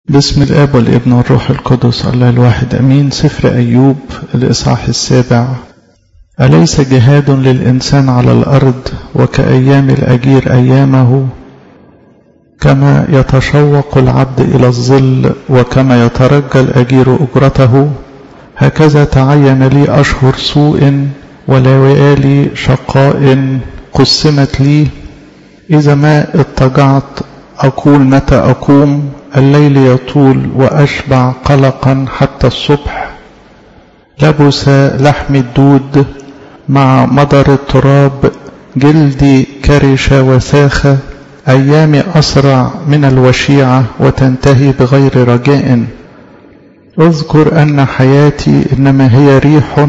بسم الآب والابن والروح القدس الله الواحد أمين سفر أيوب الإصحاح السابع أليس جهاد للإنسان على الأرض وكأيام الأجير أيامه كما يتشوق العبد إلى الظل وكما يترجى الأجير أجرته هكذا تعين لي أشهر سوء وليالي شقاء قسمت لي إذا ما اضطجعت أقول متى أقوم الليل يطول وأشبع قلقا حتى الصبح لبس لحم الدود مع مضر التراب جلدي كرش وساخة أيامي أسرع من الوشيعة وتنتهي بغير رجاء اذكر أن حياتي إنما هي ريح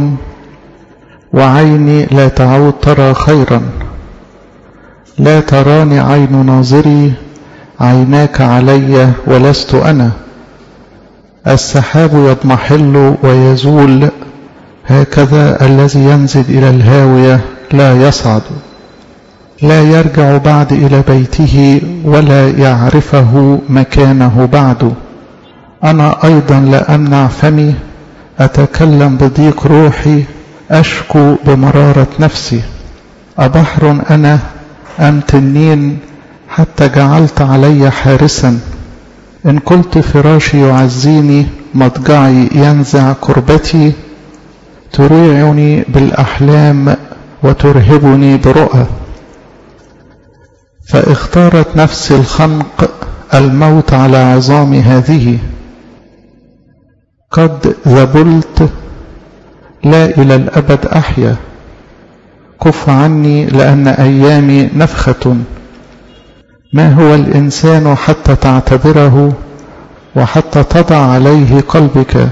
وعيني لا تعود ترى خيرا لا تراني عين ناظري عيناك علي ولست أنا السحاب يضمحل ويزول هكذا الذي ينزل إلى الهاوية لا يصعد لا يرجع بعد إلى بيته ولا يعرفه مكانه بعد أنا أيضا لا أمنع فمي أتكلم بضيق روحي أشكو بمرارة نفسي أبحر أنا أم تنين حتى جعلت علي حارسا إن قلت فراشي يعزيني مضجعي ينزع كربتي تريعني بالأحلام وترهبني برؤى فاختارت نفسي الخنق الموت على عظام هذه قد ذبلت لا إلى الأبد أحيا كف عني لأن أيامي نفخة ما هو الإنسان حتى تعتبره وحتى تضع عليه قلبك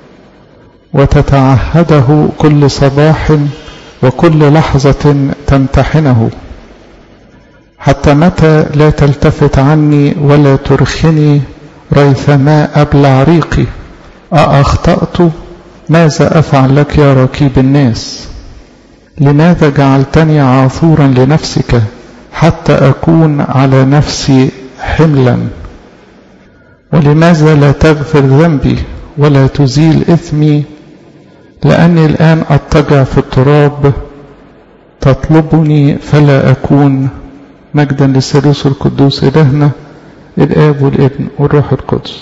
وتتعهده كل صباح وكل لحظة تمتحنه حتى متى لا تلتفت عني ولا ترخني ريثما أبلع ريقي أأخطأت ماذا أفعل لك يا ركيب الناس لماذا جعلتني عاثورا لنفسك حتى أكون على نفسي حملا ولماذا لا تغفر ذنبي ولا تزيل إثمي لأني الآن أضطجع في التراب تطلبني فلا أكون مجدا للثالوث القدوس إلهنا الآب والابن والروح القدس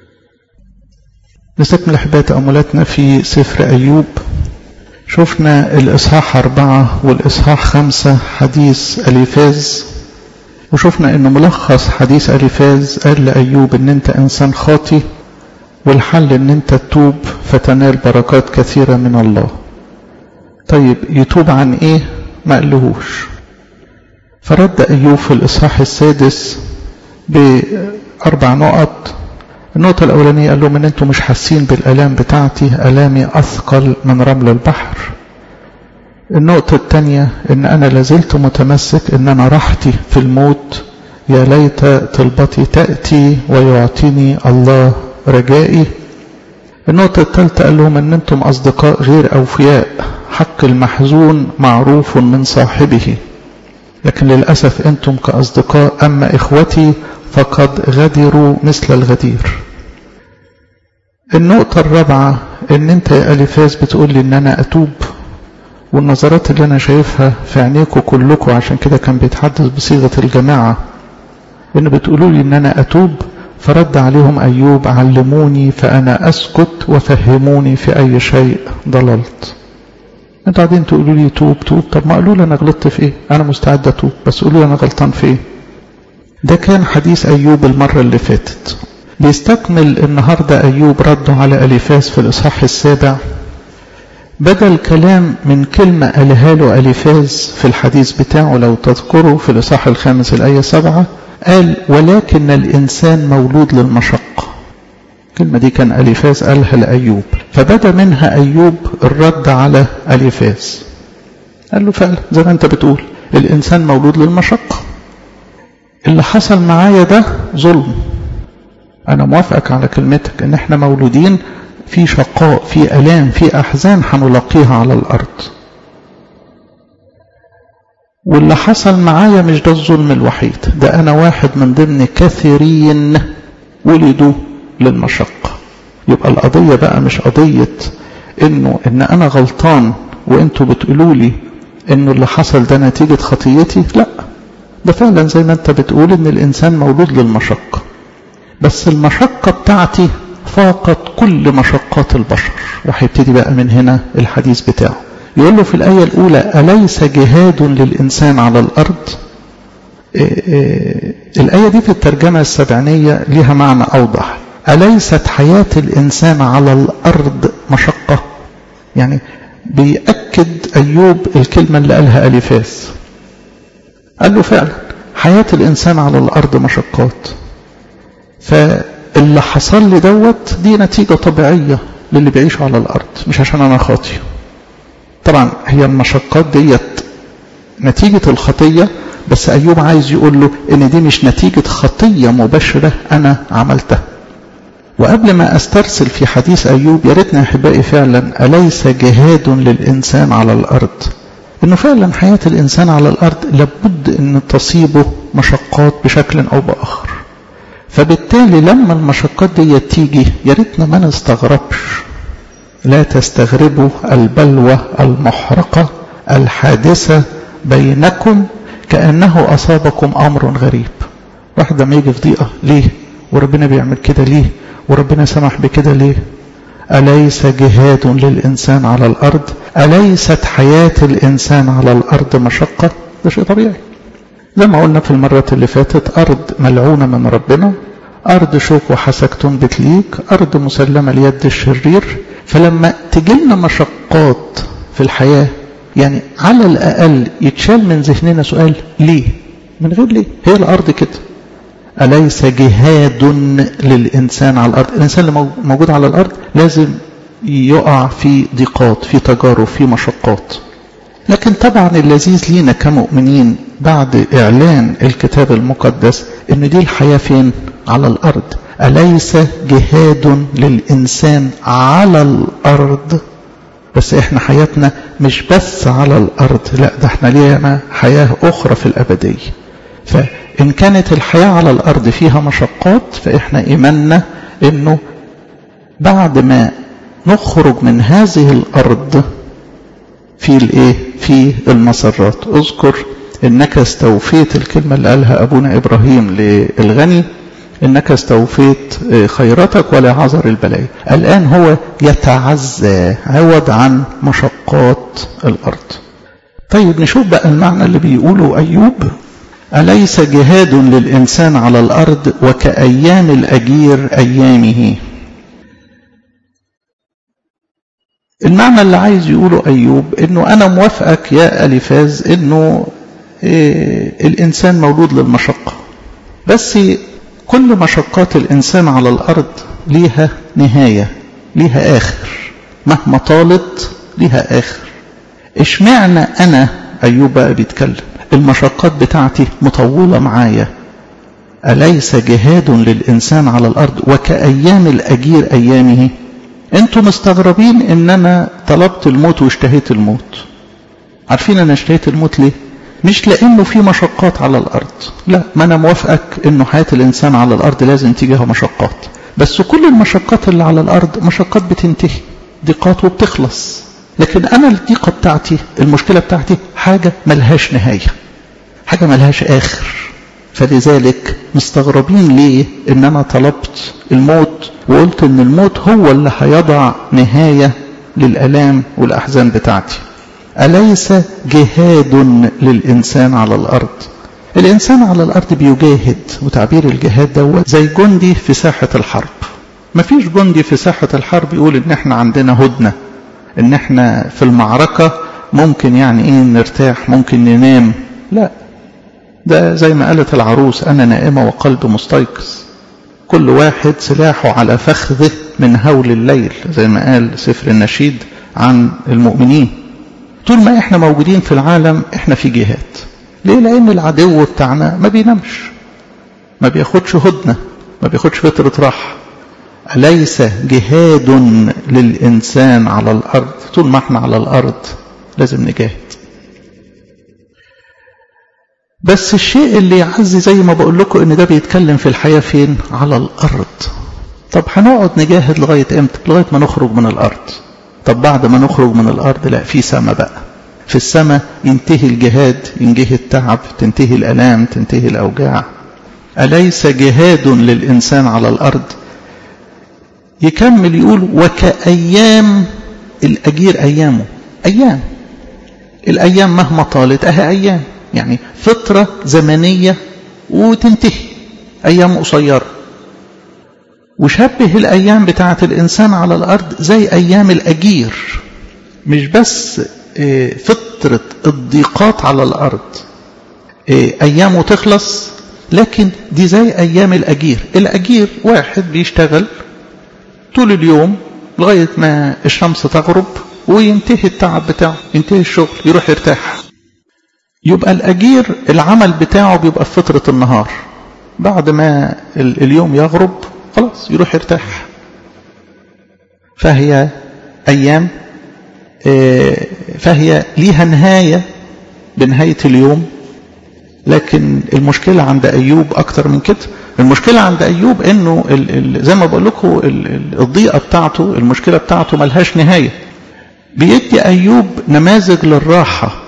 نستكمل أحباء تأملاتنا في سفر أيوب شفنا الإصحاح أربعة والإصحاح خمسة حديث أليفاز وشفنا إنه ملخص حديث أليفاز قال لأيوب إن أنت إنسان خاطي والحل إن أنت تتوب فتنال بركات كثيرة من الله طيب يتوب عن إيه ما قالهوش فرد أيوب في الإصحاح السادس بأربع نقط النقطة الأولانية قال لهم إن أنتم مش حاسين بالآلام بتاعتي آلامي أثقل من رمل البحر النقطة الثانية إن أنا لازلت متمسك إن أنا راحتي في الموت يا ليت طلبتي تأتي ويعطيني الله رجائي النقطة الثالثة قال لهم إن أنتم أصدقاء غير أوفياء حق المحزون معروف من صاحبه لكن للأسف أنتم كأصدقاء أما إخوتي فقد غدروا مثل الغدير النقطة الرابعة ان انت يا أليفاز بتقول لي ان انا اتوب والنظرات اللي انا شايفها في عينيكم كلكم عشان كده كان بيتحدث بصيغة الجماعة ان بتقولوا لي ان انا اتوب فرد عليهم ايوب علموني فانا اسكت وفهموني في اي شيء ضللت انتوا قاعدين تقولوا لي توب توب طب ما قالوا لي انا غلطت في ايه انا مستعد اتوب بس قولوا لي انا غلطان في ايه ده كان حديث أيوب المرة اللي فاتت بيستكمل النهاردة أيوب رده على أليفاز في الإصحاح السابع بدل كلام من كلمة قالها له أليفاز في الحديث بتاعه لو تذكروا في الإصحاح الخامس الآية سبعة قال ولكن الإنسان مولود للمشقة الكلمة دي كان أليفاز قالها لأيوب فبدا منها أيوب الرد على أليفاز قال له فعلا زي ما أنت بتقول الإنسان مولود للمشقة اللي حصل معايا ده ظلم انا موافقك على كلمتك ان احنا مولودين في شقاء في الام في احزان هنلاقيها على الارض واللي حصل معايا مش ده الظلم الوحيد ده انا واحد من ضمن كثيرين ولدوا للمشقة يبقى القضية بقى مش قضية انه ان انا غلطان وانتوا بتقولوا لي انه اللي حصل ده نتيجة خطيتي لا ده فعلا زي ما انت بتقول ان الانسان مولود للمشقة بس المشقة بتاعتي فاقت كل مشقات البشر وهيبتدي بقى من هنا الحديث بتاعه يقول له في الآية الأولى أليس جهاد للإنسان على الأرض إيه إيه الآية دي في الترجمة السبعينية لها معنى أوضح أليست حياة الإنسان على الأرض مشقة يعني بيأكد أيوب الكلمة اللي قالها أليفاس قال له فعلا حياة الإنسان على الأرض مشقات فاللي حصل لي دوت دي نتيجة طبيعية للي بيعيشوا على الأرض مش عشان أنا خاطي طبعا هي المشقات ديت نتيجة الخطية بس أيوب عايز يقول له إن دي مش نتيجة خطية مباشرة أنا عملتها وقبل ما أسترسل في حديث أيوب يا ريتنا أحبائي فعلا أليس جهاد للإنسان على الأرض إنه فعلا حياة الإنسان على الأرض لابد أن تصيبه مشقات بشكل أو بآخر فبالتالي لما المشقات دي تيجي يا ريتنا ما نستغربش لا تستغربوا البلوى المحرقة الحادثة بينكم كأنه أصابكم أمر غريب واحد لما يجي في ضيقة ليه وربنا بيعمل كده ليه وربنا سمح بكده ليه أليس جهاد للإنسان على الأرض أليست حياة الإنسان على الأرض مشقة ده شيء طبيعي زي ما قلنا في المرة اللي فاتت أرض ملعونة من ربنا أرض شوك وحسك تنبت ليك أرض مسلمة ليد الشرير فلما تجيلنا مشقات في الحياة يعني على الأقل يتشال من ذهننا سؤال ليه من غير ليه هي الأرض كده أليس جهاد للإنسان على الأرض الإنسان اللي موجود على الأرض لازم يقع في ضيقات في تجارب في مشقات لكن طبعا اللذيذ لينا كمؤمنين بعد إعلان الكتاب المقدس إن دي الحياة فين على الأرض أليس جهاد للإنسان على الأرض بس إحنا حياتنا مش بس على الأرض لا ده إحنا لينا حياة أخرى في الأبدية فإن كانت الحياة على الأرض فيها مشقات فإحنا إيماننا إنه بعد ما نخرج من هذه الأرض في الإيه؟ في المسرات اذكر إنك استوفيت الكلمة اللي قالها أبونا إبراهيم للغني إنك استوفيت خيرتك ولا عذر البلايا الآن هو يتعزى عوض عن مشقات الأرض طيب نشوف بقى المعنى اللي بيقوله أيوب أليس جهاد للإنسان على الأرض وكأيام الأجير أيامه المعنى اللي عايز يقوله أيوب إنه أنا موافقك يا أليفاز إنه إيه الإنسان مولود للمشقة بس كل مشقات الإنسان على الأرض ليها نهاية ليها آخر مهما طالت ليها آخر اشمعنى أنا أيوب بقى بيتكلم المشقات بتاعتي مطولة معايا أليس جهاد للإنسان على الأرض وكأيام الأجير أيامه أنتم مستغربين إن أنا طلبت الموت واشتهيت الموت عارفين أنا اشتهيت الموت ليه مش لأنه في مشقات على الأرض لا ما أنا موافقك إنه حياة الإنسان على الأرض لازم تيجيها مشقات بس كل المشقات اللي على الأرض مشقات بتنتهي ضيقات وبتخلص لكن أنا الضيقة بتاعتي المشكلة بتاعتي حاجة ملهاش نهاية حاجة ملهاش آخر فلذلك مستغربين ليه إن أنا طلبت الموت وقلت إن الموت هو اللي هيضع نهاية للألام والأحزان بتاعتي أليس جهاد للإنسان على الأرض الإنسان على الأرض بيجاهد وتعبير الجهاد دوت زي جندي في ساحة الحرب مفيش جندي في ساحة الحرب يقول إن إحنا عندنا هدنة إن إحنا في المعركة ممكن يعني إيه نرتاح ممكن ننام لا ده زي ما قالت العروس أنا نائمة وقلب مستيقظ كل واحد سلاحه على فخذه من هول الليل زي ما قال سفر النشيد عن المؤمنين طول ما احنا موجودين في العالم احنا في جهاد ليه لان العدو بتاعنا ما بينامش ما بياخدش هدنة ما بياخدش فترة راحة أليس جهاد للإنسان على الأرض طول ما احنا على الأرض لازم نجاهد بس الشيء اللي يعزي زي ما بقول لكم ان ده بيتكلم في الحياة فين على الأرض طب هنقعد نجاهد لغاية امتى لغاية ما نخرج من الأرض طب بعد ما نخرج من الأرض لا في سما بقى في السماء ينتهي الجهاد ينتهي التعب تنتهي الألام تنتهي الأوجاع أليس جهاد للإنسان على الأرض يكمل يقول وكأيام الأجير أيامه أيام الأيام مهما طالت أهي أيام يعني فترة زمنية وتنتهي أيام قصيرة وشبه الأيام بتاعة الإنسان على الأرض زي أيام الأجير مش بس فترة الضيقات على الأرض أيامه تخلص لكن دي زي أيام الأجير الأجير واحد بيشتغل طول اليوم لغاية ما الشمس تغرب وينتهي التعب بتاعه ينتهي الشغل يروح يرتاح يبقى الأجير العمل بتاعه بيبقى في فترة النهار بعد ما اليوم يغرب خلاص يروح يرتاح فهي أيام فهي ليها نهاية بنهاية اليوم لكن المشكلة عند أيوب أكتر من كده المشكلة عند أيوب أنه ال ال زي ما بقول لكم الضيقة بتاعته المشكلة بتاعته ملهاش نهاية بيدي أيوب نماذج للراحة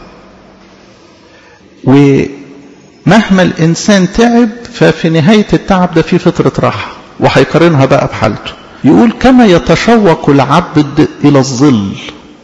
ومهما الإنسان تعب ففي نهاية التعب ده في فترة راحة وهيقارنها بقى بحالته يقول كما يتشوق العبد إلى الظل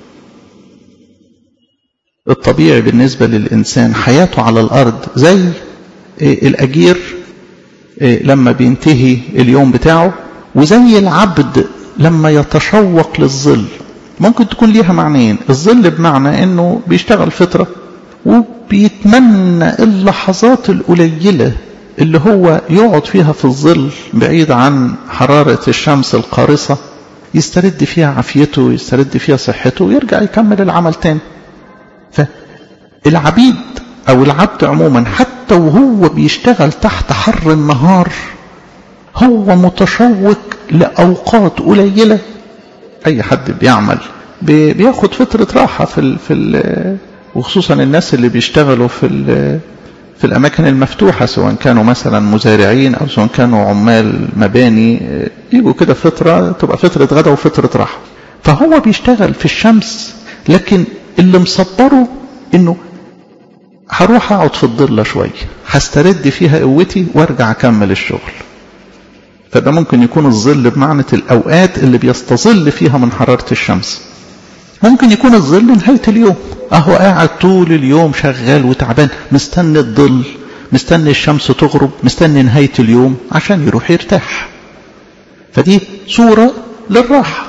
الطبيعي بالنسبة للإنسان حياته على الأرض زي الأجير لما بينتهي اليوم بتاعه وزي العبد لما يتشوق للظل ممكن تكون ليها معنيين الظل بمعنى انه بيشتغل فترة وبيتمنى اللحظات القليلة اللي هو يقعد فيها في الظل بعيد عن حرارة الشمس القارصة يسترد فيها عافيته يسترد فيها صحته ويرجع يكمل العمل تاني فالعبيد او العبد عموما حتى وهو بيشتغل تحت حر النهار هو متشوق لاوقات قليله اي حد بيعمل بياخد فتره راحه في ال في ال وخصوصا الناس اللي بيشتغلوا في ال في الاماكن المفتوحه سواء كانوا مثلا مزارعين او سواء كانوا عمال مباني يجوا كده فتره تبقى فتره غدا وفتره راحه فهو بيشتغل في الشمس لكن اللي مصبره انه هروح اقعد في الضله شويه هسترد فيها قوتي وارجع اكمل الشغل فده ممكن يكون الظل بمعنى الاوقات اللي بيستظل فيها من حراره الشمس ممكن يكون الظل نهايه اليوم اهو قاعد طول اليوم شغال وتعبان مستني الظل مستني الشمس تغرب مستني نهايه اليوم عشان يروح يرتاح فدي صوره للراحه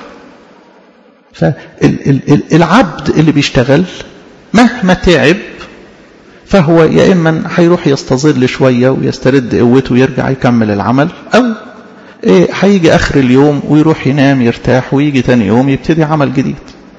فالعبد اللي بيشتغل مهما تعب فهو يا إما هيروح يستظل شوية ويسترد قوته ويرجع يكمل العمل أو هيجي آخر اليوم ويروح ينام يرتاح ويجي تاني يوم يبتدي عمل جديد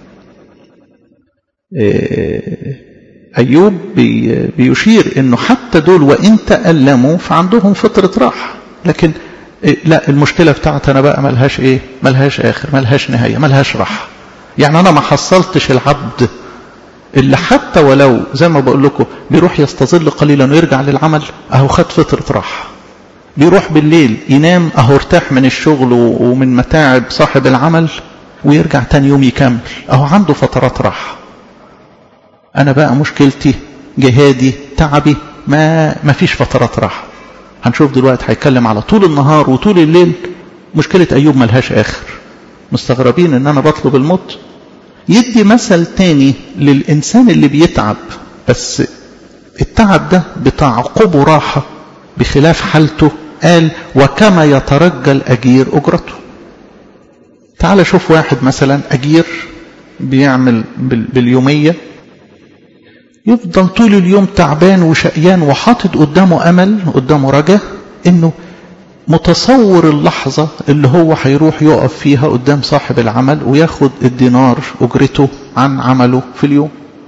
أيوب بيشير أنه حتى دول وإن تألموا فعندهم فترة راحة لكن لا المشكلة بتاعتنا بقى ملهاش إيه ملهاش آخر ملهاش نهاية ملهاش راحة يعني أنا ما حصلتش العبد اللي حتى ولو زي ما بقول لكم بيروح يستظل قليلا ويرجع للعمل اهو خد فترة راحة بيروح بالليل ينام اهو ارتاح من الشغل ومن متاعب صاحب العمل ويرجع تاني يوم يكمل اهو عنده فترات راحة انا بقى مشكلتي جهادي تعبي ما ما فيش فترات راحة هنشوف دلوقتي هيتكلم على طول النهار وطول الليل مشكلة ايوب ملهاش اخر مستغربين ان انا بطلب الموت يدي مثل تاني للإنسان اللي بيتعب بس التعب ده بتعقبه راحة بخلاف حالته قال وكما يترجى الأجير أجرته تعال شوف واحد مثلا أجير بيعمل باليومية يفضل طول اليوم تعبان وشقيان وحاطط قدامه أمل قدامه رجاء إنه متصور اللحظة اللي هو هيروح يقف فيها قدام صاحب العمل وياخد الدينار أجرته عن عمله في اليوم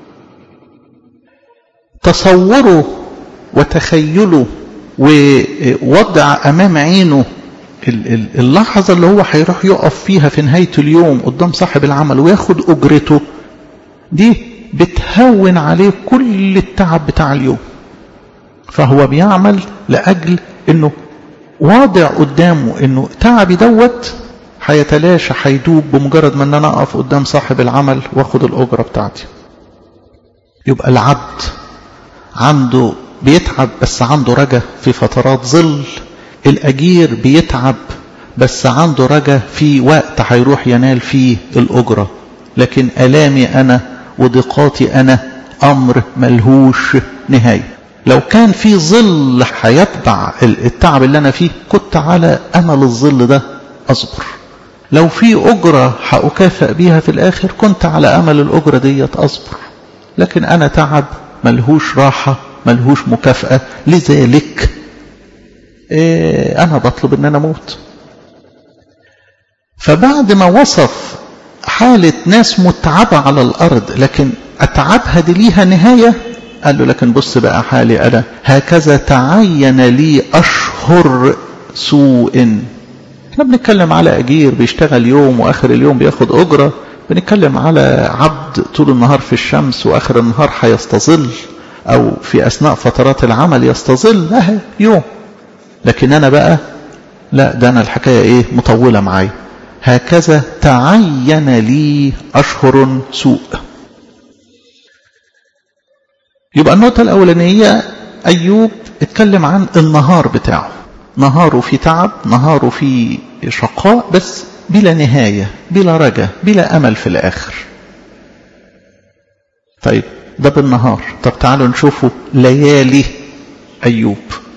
تصوره وتخيله ووضع أمام عينه اللحظة اللي هو هيروح يقف فيها في نهاية اليوم قدام صاحب العمل وياخد أجرته دي بتهون عليه كل التعب بتاع اليوم فهو بيعمل لأجل أنه واضع قدامه انه تعبي دوت هيتلاشى هيدوب بمجرد ما ان انا اقف قدام صاحب العمل واخد الاجره بتاعتي يبقى العبد عنده بيتعب بس عنده رجا في فترات ظل الاجير بيتعب بس عنده رجا في وقت هيروح ينال فيه الاجره لكن الامي انا وضيقاتي انا امر ملهوش نهايه لو كان في ظل هيتبع التعب اللي انا فيه كنت على امل الظل ده اصبر لو في اجره هاكافئ بيها في الاخر كنت على امل الاجره ديت اصبر لكن انا تعب ملهوش راحه ملهوش مكافاه لذلك إيه انا بطلب ان انا اموت فبعد ما وصف حالة ناس متعبة على الأرض لكن أتعبها دي ليها نهاية قال له لكن بص بقى حالي أنا هكذا تعين لي أشهر سوء احنا بنتكلم على أجير بيشتغل يوم وآخر اليوم بياخد أجرة بنتكلم على عبد طول النهار في الشمس وآخر النهار هيستظل أو في أثناء فترات العمل يستظل أهي يوم لكن أنا بقى لا ده أنا الحكاية إيه مطولة معايا هكذا تعين لي أشهر سوء يبقى النقطة الأولانية أيوب اتكلم عن النهار بتاعه نهاره في تعب نهاره في شقاء بس بلا نهاية بلا رجا بلا أمل في الآخر طيب ده بالنهار طب تعالوا نشوفوا ليالي أيوب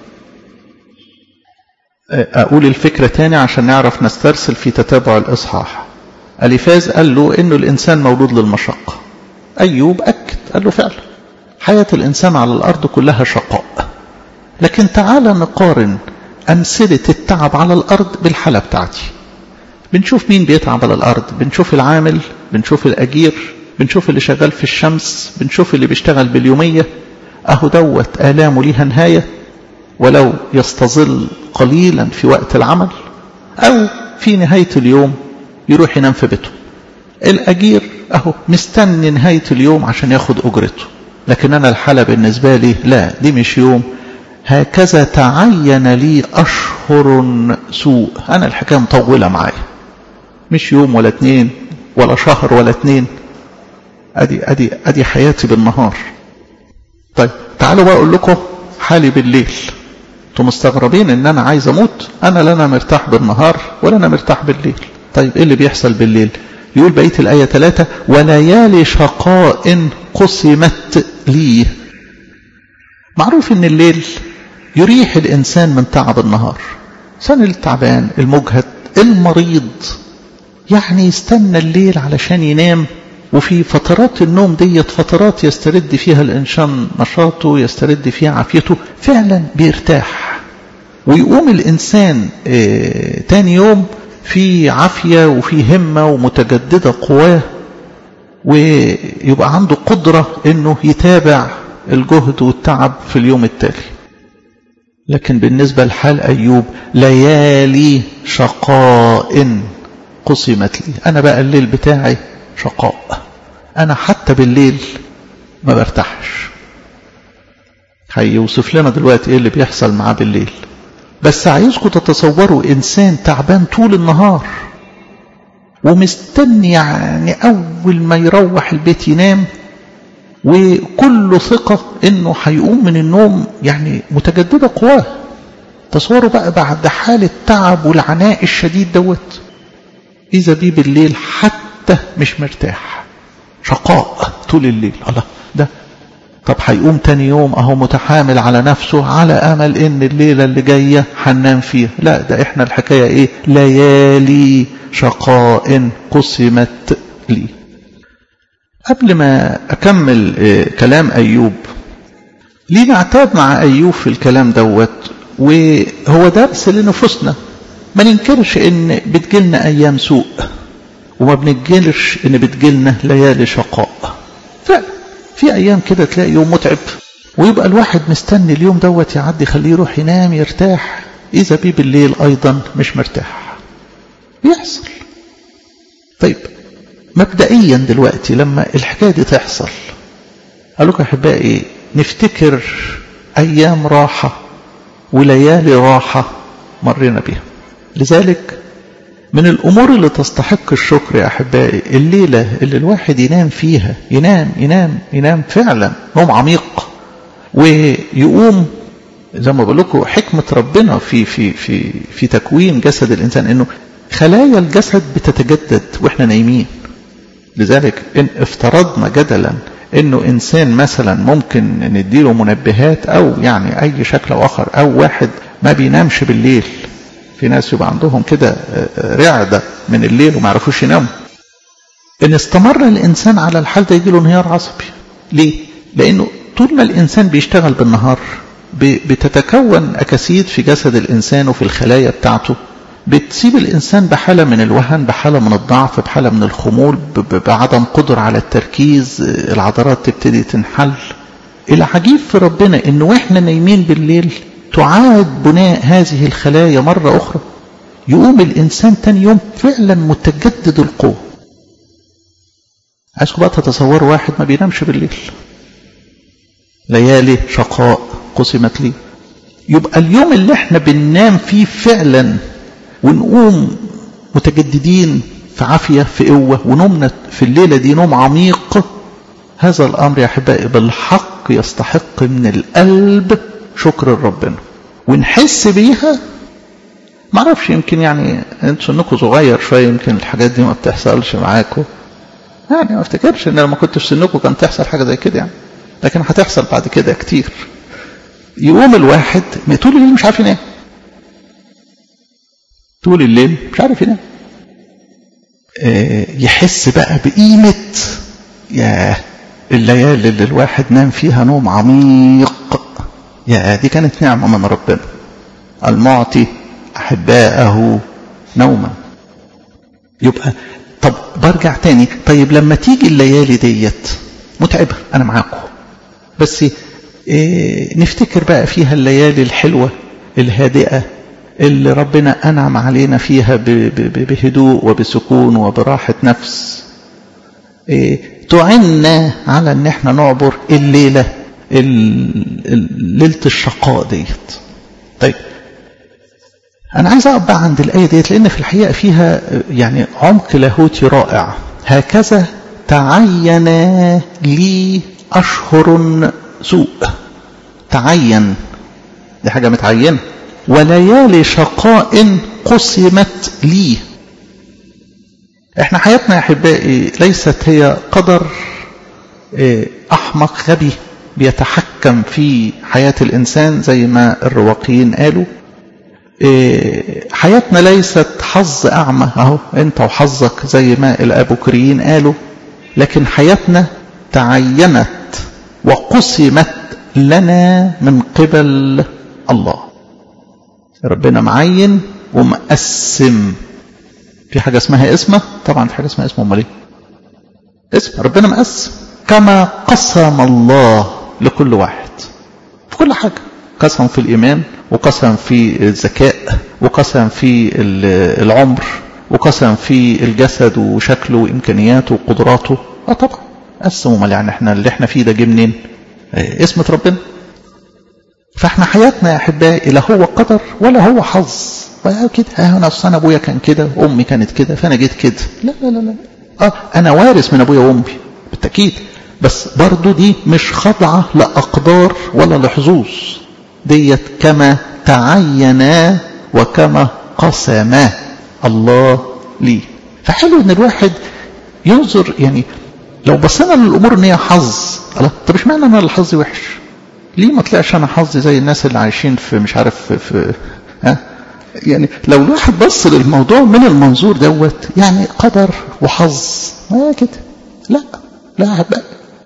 أقول الفكرة تاني عشان نعرف نسترسل في تتابع الإصحاح أليفاز قال له إنه الإنسان مولود للمشقة أيوب أكد قال له فعلا حياة الإنسان على الأرض كلها شقاء لكن تعال نقارن أمثلة التعب على الأرض بالحالة بتاعتي بنشوف مين بيتعب على الأرض بنشوف العامل بنشوف الأجير بنشوف اللي شغال في الشمس بنشوف اللي بيشتغل باليومية أهو دوت آلامه ليها نهاية ولو يستظل قليلا في وقت العمل أو في نهاية اليوم يروح ينام في بيته الأجير أهو مستني نهاية اليوم عشان ياخد أجرته لكن أنا الحالة بالنسبة لي لا دي مش يوم هكذا تعين لي أشهر سوء أنا الحكاية مطولة معايا مش يوم ولا اتنين ولا شهر ولا اتنين أدي, أدي, أدي حياتي بالنهار طيب تعالوا بقى أقول لكم حالي بالليل انتوا مستغربين ان انا عايز اموت انا لا انا مرتاح بالنهار ولا انا مرتاح بالليل طيب ايه اللي بيحصل بالليل يقول بقيه الايه ثلاثة وليالي شقاء قسمت لي معروف ان الليل يريح الانسان من تعب النهار الانسان التعبان المجهد المريض يعني يستنى الليل علشان ينام وفي فترات النوم ديت فترات يسترد فيها الإنسان نشاطه يسترد فيها عافيته فعلا بيرتاح ويقوم الإنسان اه تاني يوم في عافية وفي همة ومتجددة قواه ويبقى عنده قدرة انه يتابع الجهد والتعب في اليوم التالي لكن بالنسبة لحال أيوب ليالي شقاء قسمت لي أنا بقى الليل بتاعي شقاء أنا حتى بالليل ما برتاحش هيوصف لنا دلوقتي ايه اللي بيحصل معاه بالليل بس عايزكم تتصوروا انسان تعبان طول النهار ومستني يعني اول ما يروح البيت ينام وكل ثقة انه هيقوم من النوم يعني متجددة قواه تصوروا بقى بعد حالة تعب والعناء الشديد دوت اذا بيه بالليل حتى مش مرتاح شقاء طول الليل الله ده طب هيقوم تاني يوم اهو متحامل على نفسه على امل ان الليلة اللي جاية هننام فيها لا ده احنا الحكاية ايه ليالي شقاء قسمت لي قبل ما اكمل كلام ايوب ليه نعتاد مع ايوب في الكلام دوت وهو درس لنفوسنا ما ننكرش ان بتجيلنا ايام سوء وما بنجلش ان بتجيلنا ليالي شقاء فعلا في ايام كده تلاقي يوم متعب ويبقى الواحد مستني اليوم دوت يعدي خليه يروح ينام يرتاح اذا بيه بالليل ايضا مش مرتاح بيحصل طيب مبدئيا دلوقتي لما الحكايه دي تحصل قال لكم احبائي نفتكر ايام راحه وليالي راحه مرينا بها لذلك من الأمور اللي تستحق الشكر يا أحبائي الليلة اللي الواحد ينام فيها ينام ينام ينام فعلا نوم عميق ويقوم زي ما بقول لكم حكمة ربنا في في في في تكوين جسد الإنسان إنه خلايا الجسد بتتجدد وإحنا نايمين لذلك إن افترضنا جدلا إنه إنسان مثلا ممكن نديله منبهات أو يعني أي شكل أو آخر أو واحد ما بينامش بالليل في ناس يبقى عندهم كده رعدة من الليل وما يعرفوش يناموا إن استمر الإنسان على الحال ده يجيله انهيار عصبي ليه؟ لأنه طول ما الإنسان بيشتغل بالنهار بتتكون أكاسيد في جسد الإنسان وفي الخلايا بتاعته بتسيب الإنسان بحالة من الوهن بحالة من الضعف بحالة من الخمول بعدم قدر على التركيز العضلات تبتدي تنحل العجيب في ربنا إنه وإحنا نايمين بالليل تعاد بناء هذه الخلايا مرة أخرى يقوم الإنسان تاني يوم فعلا متجدد القوة عايزكم بقى تتصوروا واحد ما بينامش بالليل ليالي شقاء قسمت لي يبقى اليوم اللي احنا بننام فيه فعلا ونقوم متجددين في عافية في قوة ونومنا في الليلة دي نوم عميق هذا الأمر يا أحبائي بالحق يستحق من القلب شكر ربنا ونحس بيها ما اعرفش يمكن يعني انتوا سنكم صغير شويه يمكن الحاجات دي ما بتحصلش معاكم يعني ما افتكرش ان لما كنت في سنكم كان تحصل حاجه زي كده يعني لكن هتحصل بعد كده كتير يقوم الواحد طول الليل مش عارف ينام طول الليل مش عارف ينام اه يحس بقى بقيمة يا الليالي اللي الواحد نام فيها نوم عميق يا دي كانت نعمة من ربنا المعطي أحباءه نوما يبقى طب برجع تاني طيب لما تيجي الليالي ديت متعبة أنا معاكم بس إيه نفتكر بقى فيها الليالي الحلوة الهادئة اللي ربنا أنعم علينا فيها بهدوء وبسكون وبراحة نفس إيه تعنا على ان احنا نعبر الليلة ليلة الشقاء ديت طيب أنا عايز أقف بقى عند الآية ديت لأن في الحقيقة فيها يعني عمق لاهوتي رائع هكذا تعين لي أشهر سوء تعين دي حاجة متعينة وليالي شقاء قسمت لي احنا حياتنا يا احبائي ليست هي قدر احمق غبي بيتحكم في حياة الانسان زي ما الرواقيين قالوا حياتنا ليست حظ اعمى اهو انت وحظك زي ما الابوكريين قالوا لكن حياتنا تعينت وقسمت لنا من قبل الله ربنا معين ومقسم في حاجة اسمها اسمه طبعا في حاجة اسمها اسمه امال ايه اسم ربنا مقسم كما قسم الله لكل واحد في كل حاجة قسم في الإيمان وقسم في الذكاء وقسم في العمر وقسم في الجسد وشكله وإمكانياته وقدراته اه طبعا قسم امال يعني احنا اللي احنا فيه ده جه منين اسمة ربنا فاحنا حياتنا يا احبائي لا هو قدر ولا هو حظ كده ها انا اصل انا ابويا كان كده امي كانت كده فانا جيت كده لا لا لا لا اه انا وارث من ابويا وامي بالتاكيد بس برضو دي مش خاضعه لاقدار ولا لحظوظ ديت كما تعينا وكما قسما الله لي فحلو ان الواحد ينظر يعني لو بصينا للامور ان هي حظ الله طب اشمعنى انا اللي حظي وحش ليه ما طلعش انا حظي زي الناس اللي عايشين في مش عارف في, في ها يعني لو الواحد بص للموضوع من المنظور دوت يعني قدر وحظ ما كده لا لا أحبائي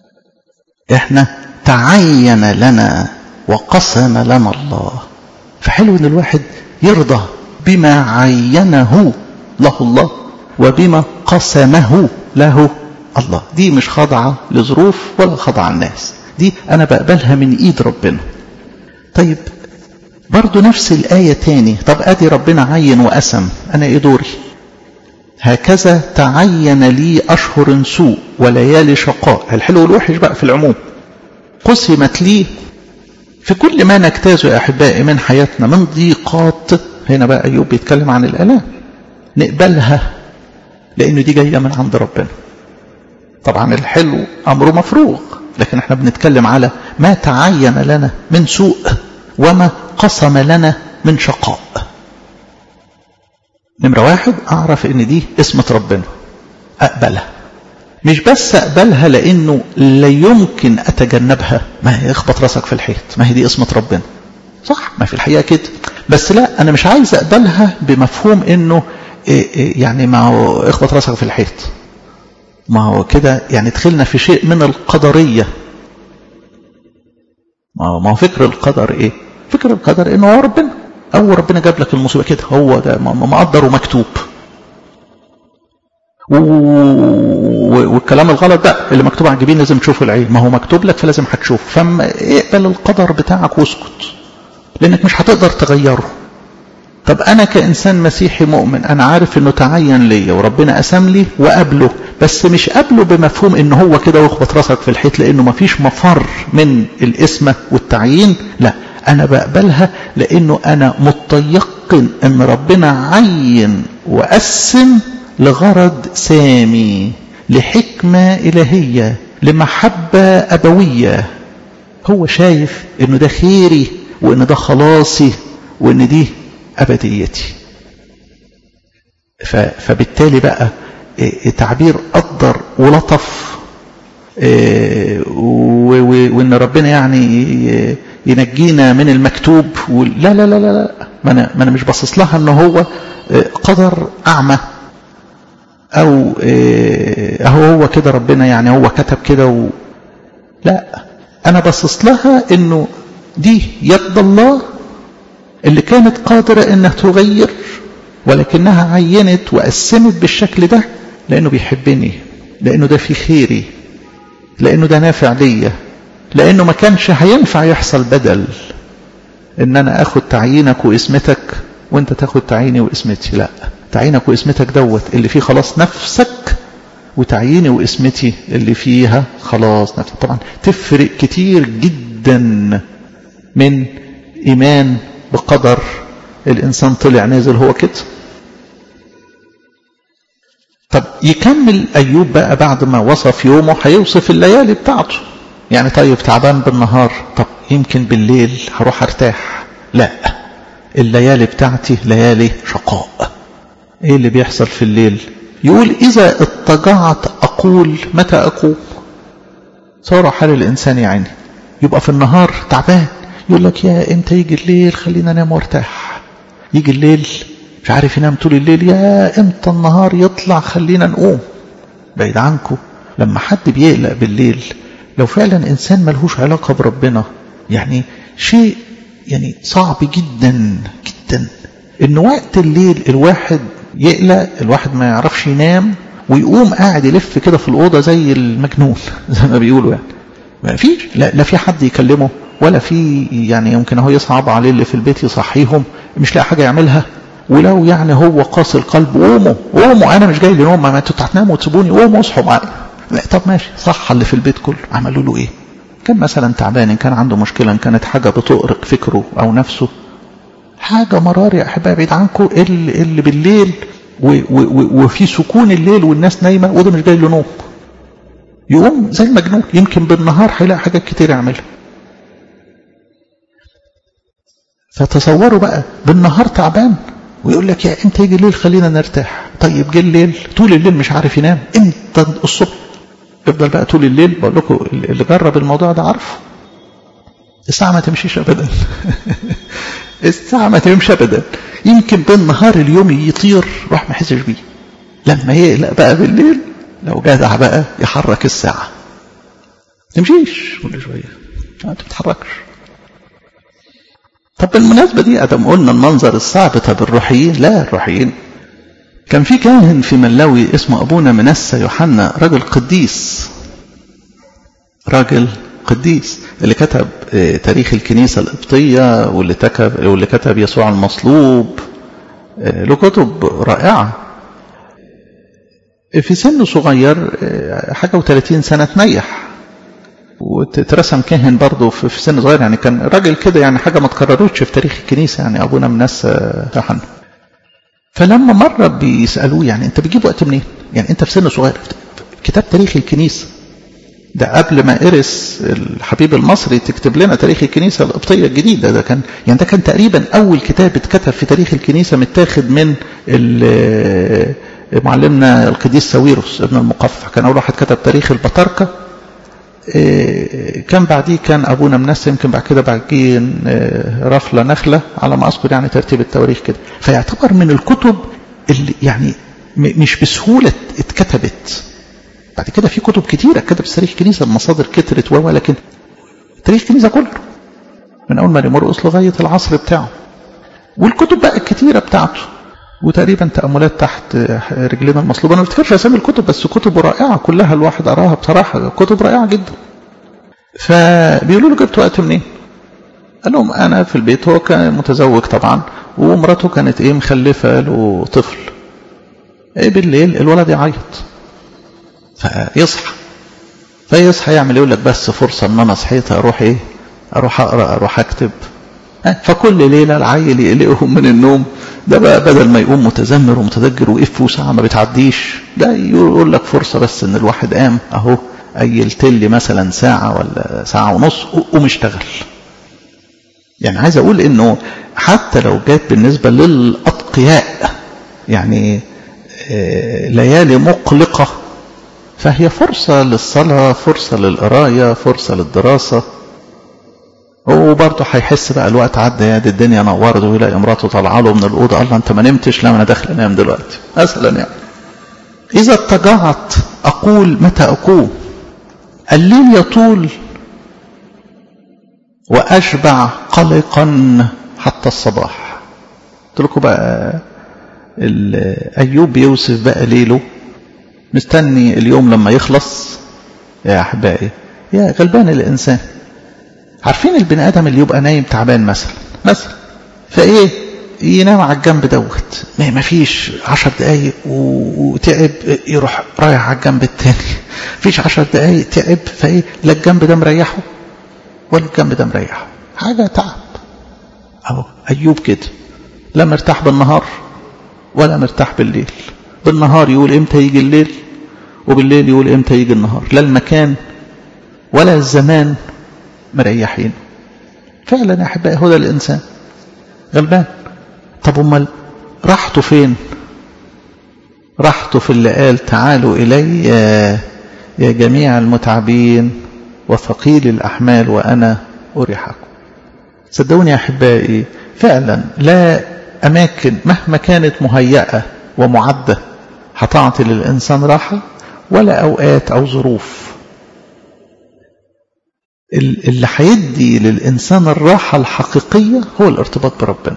احنا تعين لنا وقسم لنا الله فحلو ان الواحد يرضى بما عينه له الله وبما قسمه له الله دي مش خاضعة لظروف ولا خاضعة الناس دي أنا بقبلها من إيد ربنا طيب برضو نفس الآية تاني طب أدي ربنا عين وقسم أنا إيه دوري هكذا تعين لي أشهر سوء وليالي شقاء الحلو والوحش بقى في العموم قسمت لي في كل ما نجتازه يا أحبائي من حياتنا من ضيقات هنا بقى أيوب بيتكلم عن الآلام نقبلها لأنه دي جاية من عند ربنا طبعا الحلو أمره مفروغ لكن احنا بنتكلم على ما تعين لنا من سوء وما قسم لنا من شقاء نمرة واحد أعرف إن دي اسمة ربنا أقبلها مش بس أقبلها لأنه لا يمكن أتجنبها ما هي اخبط راسك في الحيط ما هي دي اسمة ربنا صح ما في الحقيقة كده بس لا أنا مش عايز أقبلها بمفهوم إنه إيه إيه يعني ما هو اخبط راسك في الحيط ما هو كده يعني دخلنا في شيء من القدرية ما هو, ما هو فكر القدر إيه فكر القدر إنه هو ربنا أو ربنا جاب لك المصيبة كده هو ده مقدر ومكتوب والكلام الغلط ده اللي مكتوب على الجبين لازم تشوفه العين ما هو مكتوب لك فلازم هتشوف فما اقبل القدر بتاعك واسكت لانك مش هتقدر تغيره طب انا كانسان مسيحي مؤمن انا عارف انه تعين ليا وربنا قسم لي وقابله بس مش قابله بمفهوم ان هو كده واخبط راسك في الحيط لانه ما فيش مفر من الاسمه والتعيين لا انا بقبلها لانه انا متيقن ان ربنا عين وقسم لغرض سامي لحكمة إلهية لمحبة أبوية هو شايف إنه ده خيري وإن ده خلاصي وإن دي أبديتي فبالتالي بقى تعبير قدر ولطف وإن ربنا يعني ينجينا من المكتوب لا لا لا لا لا ما أنا, ما أنا مش باصص لها إن هو قدر أعمى او اهو هو كده ربنا يعني هو كتب كده و... لا انا بصص لها انه دي يد الله اللي كانت قادرة انها تغير ولكنها عينت وقسمت بالشكل ده لانه بيحبني لانه ده في خيري لانه ده نافع ليا لانه ما كانش هينفع يحصل بدل ان انا اخد تعيينك واسمتك وانت تاخد تعييني واسمتي لا تعيينك واسمتك دوت اللي فيه خلاص نفسك وتعييني واسمتي اللي فيها خلاص نفسك طبعا تفرق كتير جدا من ايمان بقدر الانسان طلع نازل هو كده طب يكمل ايوب بقى بعد ما وصف يومه هيوصف الليالي بتاعته يعني طيب تعبان بالنهار طب يمكن بالليل هروح ارتاح لا الليالي بتاعتي ليالي شقاء ايه اللي بيحصل في الليل يقول اذا اضطجعت اقول متى اقوم صار حال الانسان يعني يبقى في النهار تعبان يقول لك يا امتى يجي الليل خلينا انام وارتاح يجي الليل مش عارف ينام طول الليل يا امتى النهار يطلع خلينا نقوم بعيد عنكم لما حد بيقلق بالليل لو فعلا انسان ملهوش علاقه بربنا يعني شيء يعني صعب جدا جدا ان وقت الليل الواحد يقلق الواحد ما يعرفش ينام ويقوم قاعد يلف كده في الأوضة زي المجنون زي ما بيقولوا يعني ما فيش لا, لا في حد يكلمه ولا في يعني يمكن هو يصعب عليه اللي في البيت يصحيهم مش لاقي حاجة يعملها ولو يعني هو قاسي القلب قوموا قوموا انا مش جاي لنوم ما انتوا هتناموا وتسيبوني قوموا اصحوا معايا لا طب ماشي صح اللي في البيت كله عملوا له ايه كان مثلا تعبان ان كان عنده مشكله ان كانت حاجه بتؤرق فكره او نفسه حاجه مرار يا احبائي بعيد عنكم اللي, اللي بالليل و و و وفي سكون الليل والناس نايمه وده مش جاي له نوم يقوم زي المجنون يمكن بالنهار هيلاقي حاجات كتير يعملها فتصوروا بقى بالنهار تعبان ويقول لك يا امتى يجي الليل خلينا نرتاح طيب جه الليل طول الليل مش عارف ينام امتى الصبح يفضل بقى طول الليل بقول لكم اللي جرب الموضوع ده عارفه الساعة ما تمشيش أبدا الساعة ما تمشي أبدا يمكن بالنهار اليوم يطير روح ما يحسش بيه لما يقلق بقى بالليل لو جدع بقى يحرك الساعة تمشيش كل شوية ما تتحركش طب بالمناسبة دي أدم قلنا المنظر الصعب طب الروحيين لا الروحيين كان في كاهن في ملاوي اسمه أبونا منسى يوحنا راجل قديس راجل قديس اللي كتب تاريخ الكنيسة القبطية واللي كتب واللي كتب يسوع المصلوب له كتب رائعة في سن صغير حاجة وثلاثين سنة تنيح واترسم كاهن برضه في سن صغير يعني كان راجل كده يعني حاجة ما تكررتش في تاريخ الكنيسة يعني أبونا من ناس يوحنا فلما مرة بيسألوه يعني أنت بتجيب وقت منين؟ يعني أنت في سن صغير كتاب تاريخ الكنيسة ده قبل ما إرس الحبيب المصري تكتب لنا تاريخ الكنيسة القبطية الجديدة ده كان يعني ده كان تقريبا أول كتاب اتكتب في تاريخ الكنيسة متاخد من معلمنا القديس ساويروس ابن المقفع كان أول واحد كتب تاريخ البطاركة كان بعديه كان أبونا منسى يمكن بعد كده بعديه رفلة نخلة على ما أذكر يعني ترتيب التواريخ كده فيعتبر من الكتب اللي يعني مش بسهولة اتكتبت بعد كده في كتب كتيرة اتكتبت في تاريخ الكنيسة المصادر كترت و لكن تاريخ الكنيسة كله من أول ما مرقص لغاية العصر بتاعه والكتب بقى الكتيرة بتاعته وتقريبا تأملات تحت رجلنا المصلوبة أنا ما بفتكرش أسامي الكتب بس كتب رائعة كلها الواحد قراها بصراحة كتب رائعة جدا فبيقولوا له جبت وقت منين؟ قال لهم أنا في البيت هو كان متزوج طبعا ومراته كانت إيه مخلفة له طفل إيه بالليل الولد يعيط فيصحى فيصحى يعمل يقول لك بس فرصة إن أنا صحيت أروح إيه؟ أروح أقرأ أروح أكتب فكل ليلة العيل يقلقهم من النوم ده بقى بدل ما يقوم متذمر ومتذكر وقف وساعة ما بتعديش ده يقول لك فرصة بس ان الواحد قام اهو قيلت لي مثلا ساعة ولا ساعة ونص قوم اشتغل يعني عايز اقول انه حتى لو جات بالنسبة للأتقياء يعني ليالي مقلقة فهي فرصة للصلاة فرصة للقراية فرصة للدراسة وبرضه هيحس بقى الوقت عدى يا دي الدنيا نورت ويلاقي مراته طالعه له من الاوضه الله انت ما نمتش لا انا داخل انام دلوقتي مثلا يعني اذا اضطجعت اقول متى اقوم الليل يطول واشبع قلقا حتى الصباح قلت لكم بقى ايوب بيوصف بقى ليله مستني اليوم لما يخلص يا احبائي يا غلبان الانسان عارفين البني ادم اللي يبقى نايم تعبان مثلا مثلا فايه ينام على الجنب دوت ما فيش عشر دقايق وتعب يروح رايح على الجنب التاني فيش عشر دقايق تعب فايه لا الجنب ده مريحه ولا الجنب ده مريحه حاجه تعب اهو ايوب كده لا مرتاح بالنهار ولا مرتاح بالليل بالنهار يقول امتى يجي الليل وبالليل يقول امتى يجي النهار لا المكان ولا الزمان مريحين فعلا يا احبائي هو ده الانسان غلبان طب امال راحته فين راحته في اللي قال تعالوا الي يا, يا جميع المتعبين وثقيل الاحمال وانا اريحكم صدقوني يا احبائي فعلا لا اماكن مهما كانت مهيئه ومعده هتعطي للانسان راحه ولا اوقات او ظروف اللي هيدي للإنسان الراحة الحقيقية هو الارتباط بربنا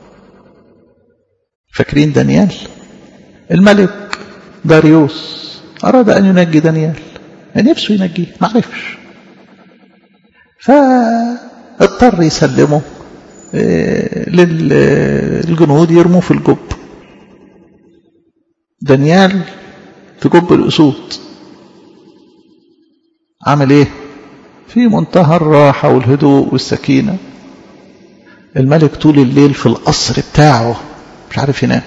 فاكرين دانيال الملك داريوس أراد أن ينجي دانيال نفسه ينجيه ما عرفش فاضطر يسلمه للجنود يرموه في الجب دانيال في جب الأسود عمل ايه في منتهى الراحة والهدوء والسكينة الملك طول الليل في القصر بتاعه مش عارف ينام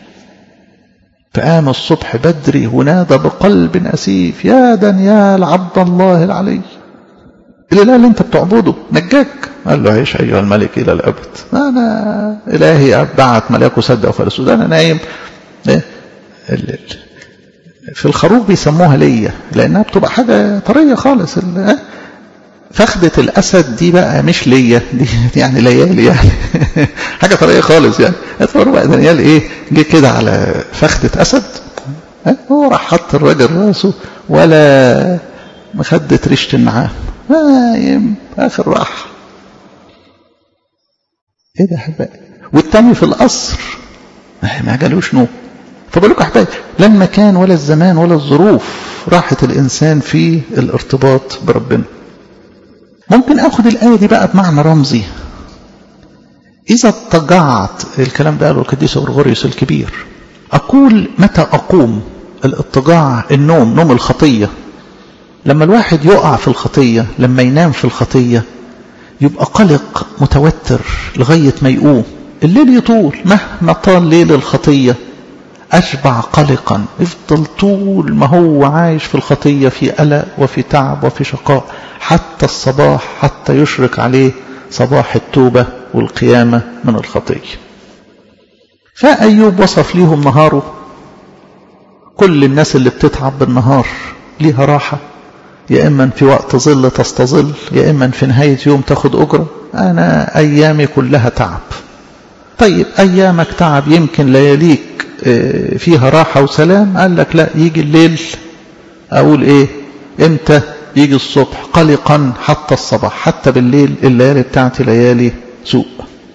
فقام الصبح بدري ونادى بقلب أسيف يا دانيال عبد الله العلي الإله اللي أنت بتعبده نجاك قال له عيش أيها الملك إلى الأبد أنا إلهي بعت ملاكه صدق وفلسود أنا نايم في الخروج بيسموها ليا لأنها بتبقى حاجة طرية خالص فخدة الأسد دي بقى مش ليا دي يعني ليالي يعني حاجة طريقة خالص يعني اتصوروا بقى دانيال إيه جه كده على فخدة أسد هو راح حط الراجل راسه ولا مخدة ريشة النعام نايم آخر راحة إيه ده أحبائي والتاني في القصر ما جالوش نوم فبقول لكم أحبائي لا المكان ولا الزمان ولا الظروف راحة الإنسان في الارتباط بربنا ممكن اخد الآية دي بقى بمعنى رمزي إذا اضطجعت الكلام ده قاله القديس غرغوريوس الكبير أقول متى أقوم الاضطجاع النوم نوم الخطية لما الواحد يقع في الخطية لما ينام في الخطية يبقى قلق متوتر لغاية ما يقوم الليل يطول مهما طال ليل الخطية أشبع قلقا يفضل طول ما هو عايش في الخطية في قلق وفي تعب وفي شقاء حتى الصباح حتى يشرق عليه صباح التوبة والقيامة من الخطية فأيوب وصف ليهم نهاره كل الناس اللي بتتعب بالنهار ليها راحة يا إما في وقت ظل تستظل يا إما في نهاية يوم تاخد أجرة أنا أيامي كلها تعب طيب أيامك تعب يمكن لياليك فيها راحة وسلام قال لك لا يجي الليل أقول إيه إمتى يجي الصبح قلقا حتى الصباح حتى بالليل الليالي بتاعتي ليالي سوء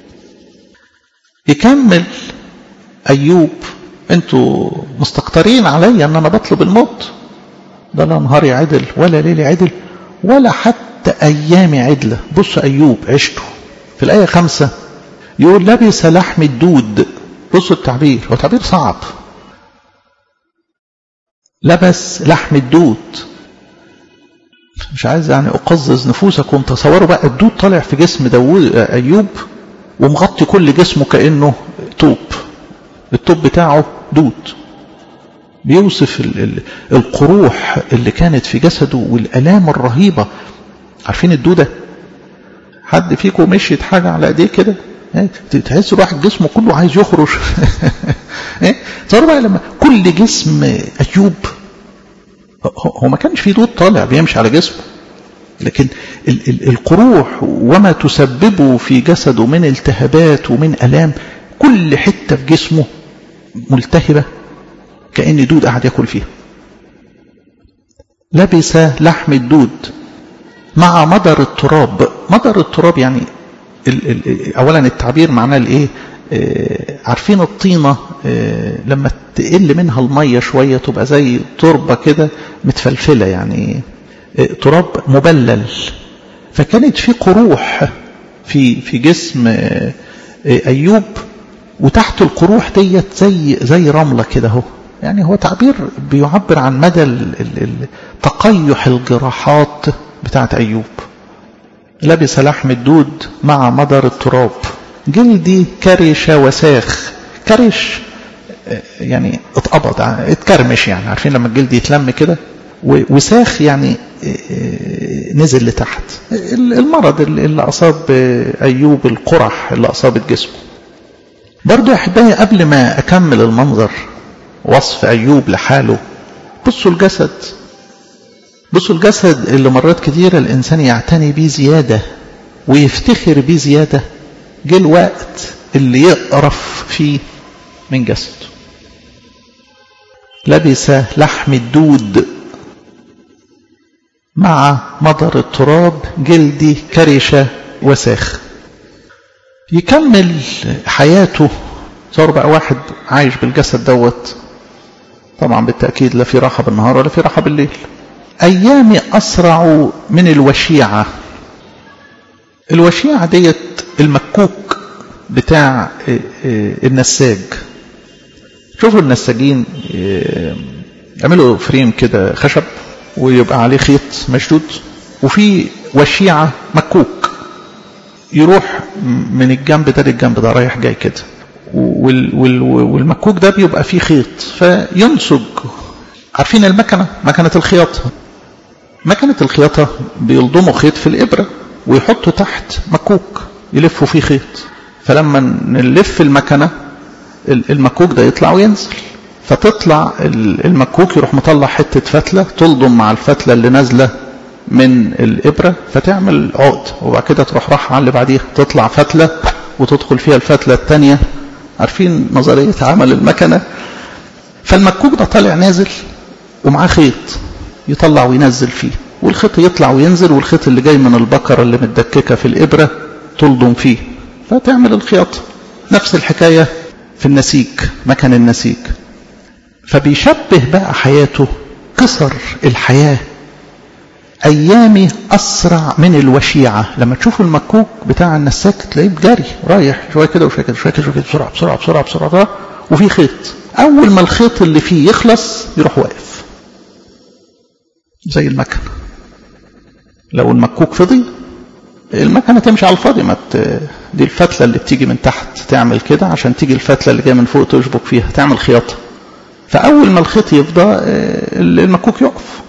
يكمل أيوب انتوا مستكترين عليا ان انا بطلب الموت ده لا نهاري عدل ولا ليلي عدل ولا حتى ايامي عدله بص ايوب عشته في الايه خمسة يقول لبس لحم الدود بصوا التعبير هو تعبير صعب لبس لحم الدود مش عايز يعني اقزز نفوسكم تصوروا بقى الدود طالع في جسم داوود ايوب ومغطي كل جسمه كانه توب التوب بتاعه دود بيوصف ال ال القروح اللي كانت في جسده والالام الرهيبه عارفين الدوده حد فيكم مشيت حاجه على ايديه كده تحس الواحد جسمه كله عايز يخرج تصوروا بقى لما كل جسم ايوب هو ما كانش فيه دود طالع بيمشي على جسمه لكن ال ال القروح وما تسببه في جسده من التهابات ومن الام كل حته في جسمه ملتهبه كأن دود قاعد ياكل فيها لبس لحم الدود مع مدر التراب مدر التراب يعني ال ال اولا التعبير معناه الايه آه عارفين الطينة آه لما تقل منها المية شوية تبقى زي تربة كده متفلفلة يعني آه تراب مبلل فكانت في قروح في في جسم أيوب وتحت القروح ديت زي زي رملة كده اهو يعني هو تعبير بيعبر عن مدى تقيح الجراحات بتاعت أيوب لبس لحم الدود مع مدر التراب جلدي كرش وساخ كرش يعني اتقبض اتكرمش يعني عارفين لما الجلد يتلم كده وساخ يعني نزل لتحت المرض اللي أصاب أيوب القرح اللي أصابت جسمه برضو يا أحبائي قبل ما أكمل المنظر وصف أيوب لحاله بصوا الجسد بصوا الجسد اللي مرات كتيرة الإنسان يعتني بيه زيادة ويفتخر بيه زيادة جه الوقت اللي يقرف فيه من جسده لبس لحم الدود مع مضر التراب جلدي كرشة وساخ يكمل حياته صار بقى واحد عايش بالجسد دوت طبعا بالتأكيد لا في راحة بالنهار ولا في راحة بالليل أيامي أسرع من الوشيعة الوشيعة ديت المكوك بتاع النساج شوفوا النساجين يعملوا فريم كده خشب ويبقى عليه خيط مشدود وفي وشيعة مكوك يروح من الجنب ده للجنب ده رايح جاي كده والمكوك ده بيبقى فيه خيط فينسج عارفين المكنة مكنة الخياطة مكنة الخياطة بيلضموا خيط في الإبرة ويحطوا تحت مكوك يلفوا فيه خيط فلما نلف المكنة المكوك ده يطلع وينزل فتطلع المكوك يروح مطلع حتة فتلة تلضم مع الفتلة اللي نازلة من الإبرة فتعمل عقد وبعد كده تروح راح على اللي بعديها تطلع فتلة وتدخل فيها الفتلة الثانية عارفين نظرية عمل المكنة فالمكوك ده طالع نازل ومعاه خيط يطلع وينزل فيه والخيط يطلع وينزل والخيط اللي جاي من البكرة اللي متدككة في الإبرة تلضم فيه فتعمل الخياطة نفس الحكاية في النسيج مكان النسيج فبيشبه بقى حياته قصر الحياة أيامي أسرع من الوشيعة لما تشوفوا المكوك بتاع النساك تلاقيه جري رايح شوية كده وشوية كده شوية كده بسرعة بسرعة بسرعة بسرعة, بسرعة وفي خيط أول ما الخيط اللي فيه يخلص يروح واقف زي المكنة لو المكوك فضي المكنة تمشي على الفاضي ما دي الفتلة اللي بتيجي من تحت تعمل كده عشان تيجي الفتلة اللي جاية من فوق تشبك فيها تعمل خياطة فأول ما الخيط يفضى المكوك يقف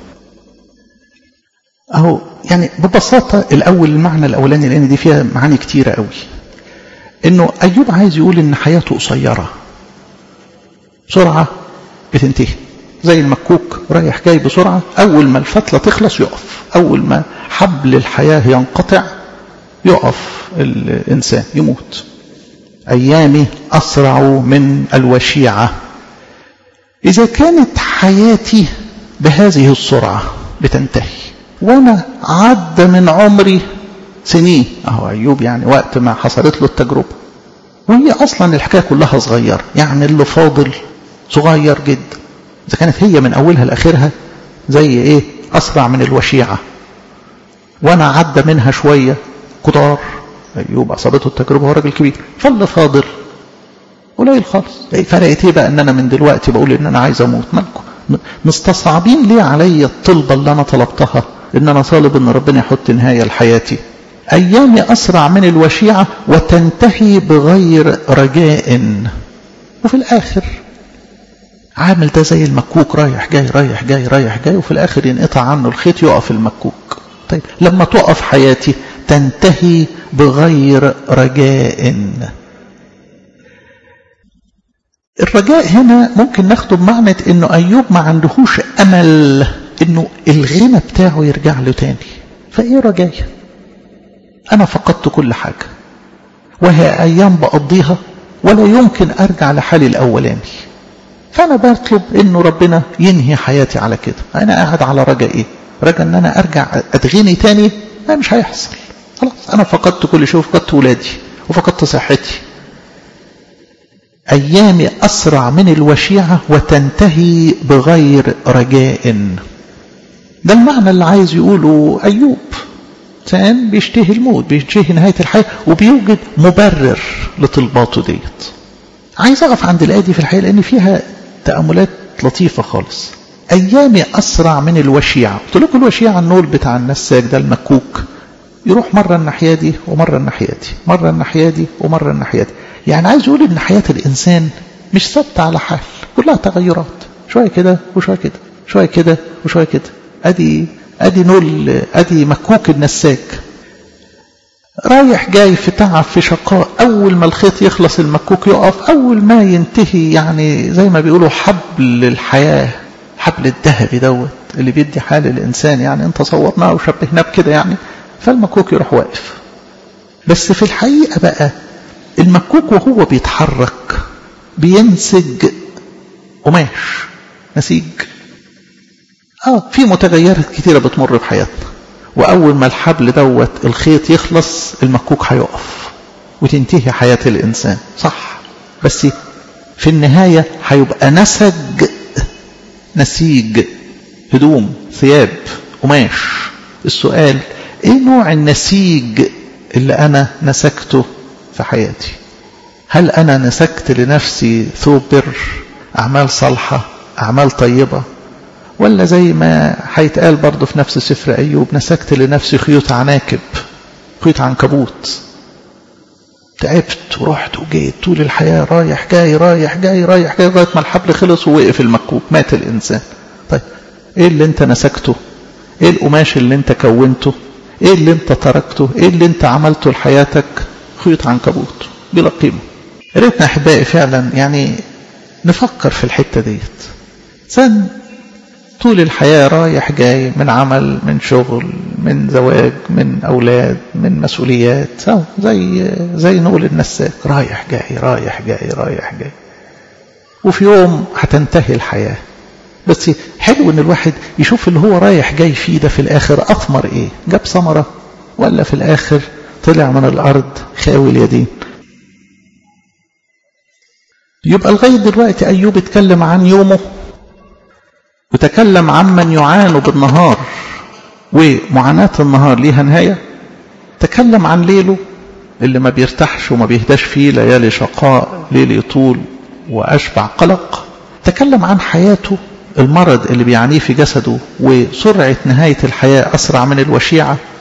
أهو يعني ببساطة الأول المعنى الأولاني لأن دي فيها معاني كتيرة قوي إنه أيوب عايز يقول إن حياته قصيرة بسرعة بتنتهي زي المكوك رايح جاي بسرعة أول ما الفتلة تخلص يقف أول ما حبل الحياة ينقطع يقف الإنسان يموت أيامي أسرع من الوشيعة إذا كانت حياتي بهذه السرعة بتنتهي وأنا عد من عمري سنين أهو أيوب يعني وقت ما حصلت له التجربة وهي أصلا الحكاية كلها صغيرة يعني اللي فاضل صغير جدا إذا كانت هي من أولها لآخرها زي إيه أسرع من الوشيعة وأنا عدى منها شوية كتار أيوب أصابته التجربة هو راجل كبير فاللي فاضل قليل خالص إيه فرقت إيه بقى إن أنا من دلوقتي بقول إن أنا عايز أموت مالكم مستصعبين ليه عليا الطلبة اللي أنا طلبتها إن أنا طالب إن ربنا يحط نهاية لحياتي أيامي أسرع من الوشيعة وتنتهي بغير رجاء وفي الآخر عامل ده زي المكوك رايح جاي رايح جاي رايح جاي وفي الآخر ينقطع عنه الخيط يقف المكوك طيب لما تقف حياتي تنتهي بغير رجاء الرجاء هنا ممكن ناخده بمعنى انه ايوب ما عندهوش امل انه الغنى بتاعه يرجع له تاني فايه رجاي انا فقدت كل حاجة وهي ايام بقضيها ولا يمكن ارجع لحالي الاولاني فانا بطلب انه ربنا ينهي حياتي على كده انا قاعد على رجاء ايه رجاء ان انا ارجع اتغني تاني لا مش هيحصل خلاص انا فقدت كل شيء وفقدت ولادي وفقدت صحتي أيامي أسرع من الوشيعة وتنتهي بغير رجاء ده المعنى اللي عايز يقوله أيوب إنسان بيشتهي الموت بيشتهي نهاية الحياة وبيوجد مبرر لطلباته ديت عايز أقف عند الآية دي في الحقيقة لأن فيها تأملات لطيفة خالص أيامي أسرع من الوشيعة قلت لكم الوشيعة النول بتاع النساج ده المكوك يروح مرة الناحية دي ومرة الناحية دي مرة الناحية دي ومرة الناحية دي يعني عايز يقول ان حياة الانسان مش ثابتة على حال كلها تغيرات شوية كده وشوية كده شوية كده وشوية كده ادي ادي نول ادي مكوك النساج رايح جاي في تعب في شقاء اول ما الخيط يخلص المكوك يقف اول ما ينتهي يعني زي ما بيقولوا حبل الحياة حبل الذهبي دوت اللي بيدي حال الانسان يعني انت صورناه وشبهناه بكده يعني فالمكوك يروح واقف بس في الحقيقة بقى المكوك وهو بيتحرك بينسج قماش نسيج اه في متغيرات كتيرة بتمر في حياتنا واول ما الحبل دوت الخيط يخلص المكوك هيقف وتنتهي حياة الانسان صح بس في النهاية هيبقى نسج نسيج هدوم ثياب قماش السؤال ايه نوع النسيج اللي انا نسجته في حياتي هل أنا نسكت لنفسي ثوب بر أعمال صالحة أعمال طيبة ولا زي ما هيتقال برضه في نفس سفر أيوب نسكت لنفسي خيوط عناكب خيوط عنكبوت تعبت ورحت وجيت طول الحياة رايح جاي رايح جاي رايح جاي لغاية ما الحبل خلص ووقف المكوك مات الإنسان طيب إيه اللي أنت نسكته إيه القماش اللي أنت كونته إيه اللي أنت تركته إيه اللي أنت عملته لحياتك خيوط عنكبوت بلا قيمة ريتنا أحبائي فعلا يعني نفكر في الحتة ديت إنسان طول الحياة رايح جاي من عمل من شغل من زواج من أولاد من مسؤوليات أو زي زي نقول النساك رايح جاي رايح جاي رايح جاي وفي يوم هتنتهي الحياة بس حلو ان الواحد يشوف اللي هو رايح جاي فيه ده في الاخر اثمر ايه جاب ثمرة ولا في الاخر طلع من الارض خاوي اليدين يبقى لغاية دلوقتي ايوب اتكلم عن يومه وتكلم عن من يعانوا بالنهار ومعاناة النهار ليها نهاية تكلم عن ليله اللي ما بيرتاحش وما بيهداش فيه ليالي شقاء ليل يطول وأشبع قلق تكلم عن حياته المرض اللي بيعانيه في جسده وسرعة نهاية الحياة أسرع من الوشيعة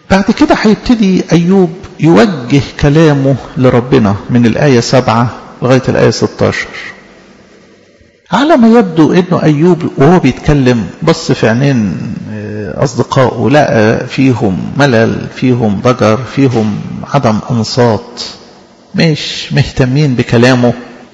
بعد كده هيبتدي أيوب يوجه كلامه لربنا من الآية سبعة لغاية الآية 16 على ما يبدو انه ايوب وهو بيتكلم بص في عينين اصدقائه لقى فيهم ملل فيهم ضجر فيهم عدم انصات مش مهتمين بكلامه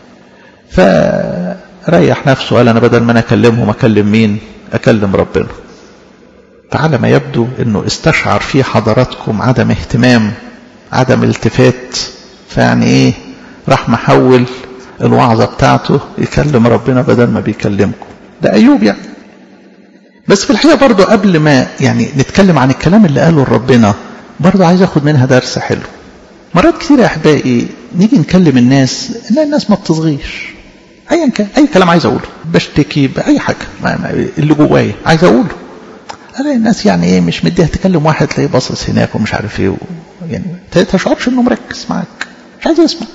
فريح نفسه قال انا بدل ما انا اكلمهم اكلم مين اكلم ربنا فعلى ما يبدو انه استشعر في حضراتكم عدم اهتمام عدم التفات فيعني ايه راح محول الوعظة بتاعته يكلم ربنا بدل ما بيكلمكم ده أيوب يعني بس في الحقيقة برضو قبل ما يعني نتكلم عن الكلام اللي قاله لربنا برضو عايز أخد منها درس حلو مرات كتير يا أحبائي نيجي نكلم الناس إن الناس ما بتصغيش أيا كان أي كلام عايز أقوله بشتكي بأي حاجة اللي جوايا عايز أقوله ألاقي الناس يعني إيه مش مديها تكلم واحد تلاقيه باصص هناك ومش عارف إيه و... يعني تشعرش إنه مركز معاك مش عايز يسمع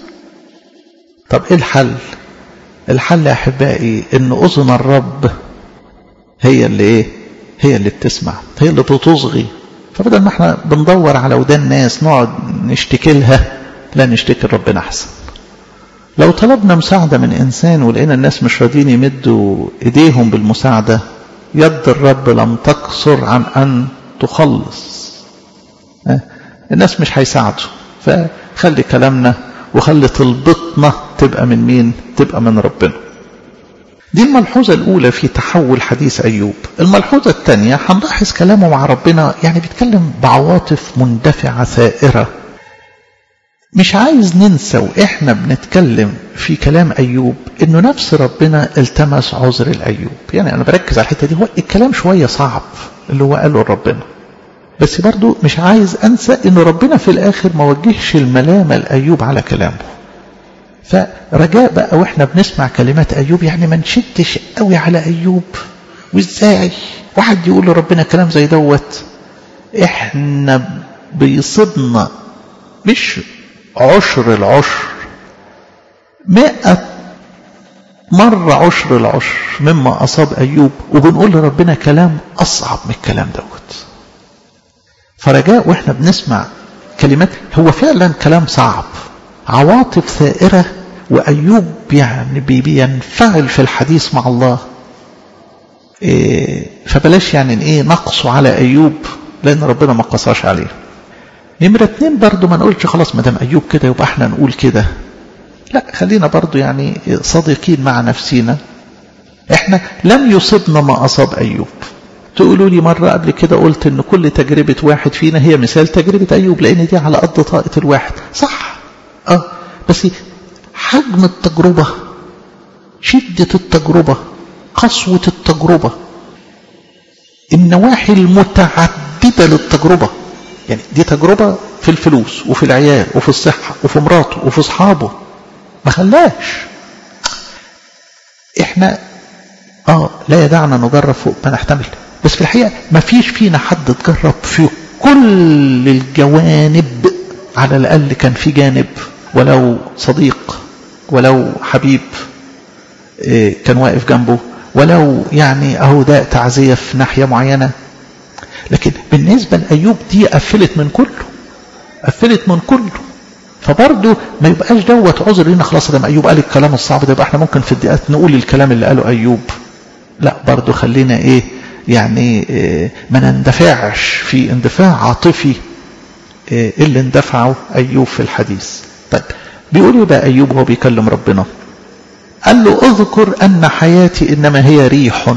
طب ايه الحل الحل يا احبائي ان اذن الرب هي اللي ايه هي اللي بتسمع هي اللي بتصغي فبدل ما احنا بندور على ودان ناس نقعد نشتكي لها لا نشتكي لربنا احسن لو طلبنا مساعدة من انسان ولقينا الناس مش راضيين يمدوا ايديهم بالمساعدة يد الرب لم تقصر عن ان تخلص الناس مش هيساعدوا فخلي كلامنا وخلي طلبتنا تبقى من مين تبقى من ربنا دي الملحوظة الأولى في تحول حديث أيوب الملحوظة الثانية هنلاحظ كلامه مع ربنا يعني بيتكلم بعواطف مندفعة ثائرة مش عايز ننسى وإحنا بنتكلم في كلام أيوب إنه نفس ربنا التمس عذر الأيوب يعني أنا بركز على الحتة دي هو الكلام شوية صعب اللي هو قاله لربنا بس برضو مش عايز أنسى إن ربنا في الآخر ما وجهش الملامة لأيوب على كلامه فرجاء بقى وإحنا بنسمع كلمات أيوب يعني ما نشدش قوي على أيوب وإزاي واحد يقول لربنا كلام زي دوت إحنا بيصيبنا مش عشر العشر مئة مرة عشر العشر مما أصاب أيوب وبنقول لربنا كلام أصعب من الكلام دوت فرجاء واحنا بنسمع كلمات هو فعلا كلام صعب عواطف ثائرة وأيوب يعني بينفعل في الحديث مع الله إيه فبلاش يعني ايه نقصه على أيوب لأن ربنا ما قصاش عليه نمرة اتنين برضو ما نقولش خلاص ما دام أيوب كده يبقى احنا نقول كده لا خلينا برضو يعني صادقين مع نفسنا احنا لم يصبنا ما أصاب أيوب تقولوا لي مرة قبل كده قلت ان كل تجربة واحد فينا هي مثال تجربة أيوب لأن دي على قد طاقة الواحد صح اه بس حجم التجربة شدة التجربة قسوة التجربة النواحي المتعددة للتجربة يعني دي تجربة في الفلوس وفي العيال وفي الصحة وفي مراته وفي أصحابه ما خلاش احنا اه لا يدعنا نجرب فوق ما نحتمل بس في الحقيقة ما فيش فينا حد اتجرب في كل الجوانب على الأقل كان في جانب ولو صديق ولو حبيب إيه كان واقف جنبه ولو يعني أهو ده تعزية في ناحية معينة لكن بالنسبة لأيوب دي قفلت من كله قفلت من كله فبرضه ما يبقاش دوت عذر لنا خلاص لما أيوب قال الكلام الصعب ده يبقى احنا ممكن في الدقات نقول الكلام اللي قاله أيوب لا برضه خلينا ايه يعني إيه ما نندفعش في اندفاع عاطفي إيه اللي اندفعه أيوب في الحديث طيب بيقول ايه بقى أيوب وهو بيكلم ربنا قال له اذكر أن حياتي إنما هي ريح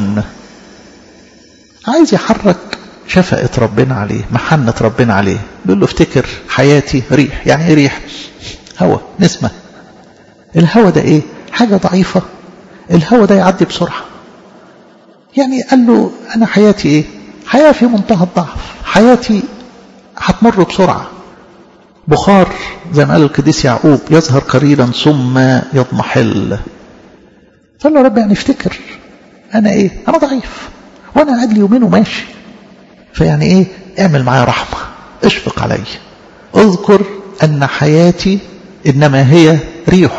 عايز يحرك شفقة ربنا عليه محنة ربنا عليه بيقول له افتكر حياتي ريح يعني ايه ريح هوا نسمة الهوا ده ايه حاجة ضعيفة الهوا ده يعدي بسرعة يعني قال له أنا حياتي إيه حياة في منتهى الضعف حياتي هتمر بسرعة بخار زي ما قال القديس يعقوب يظهر قليلا ثم يضمحل فقال له رب يعني افتكر أنا إيه أنا ضعيف وأنا قاعد لي يومين وماشي فيعني إيه اعمل معايا رحمة اشفق علي اذكر أن حياتي إنما هي ريح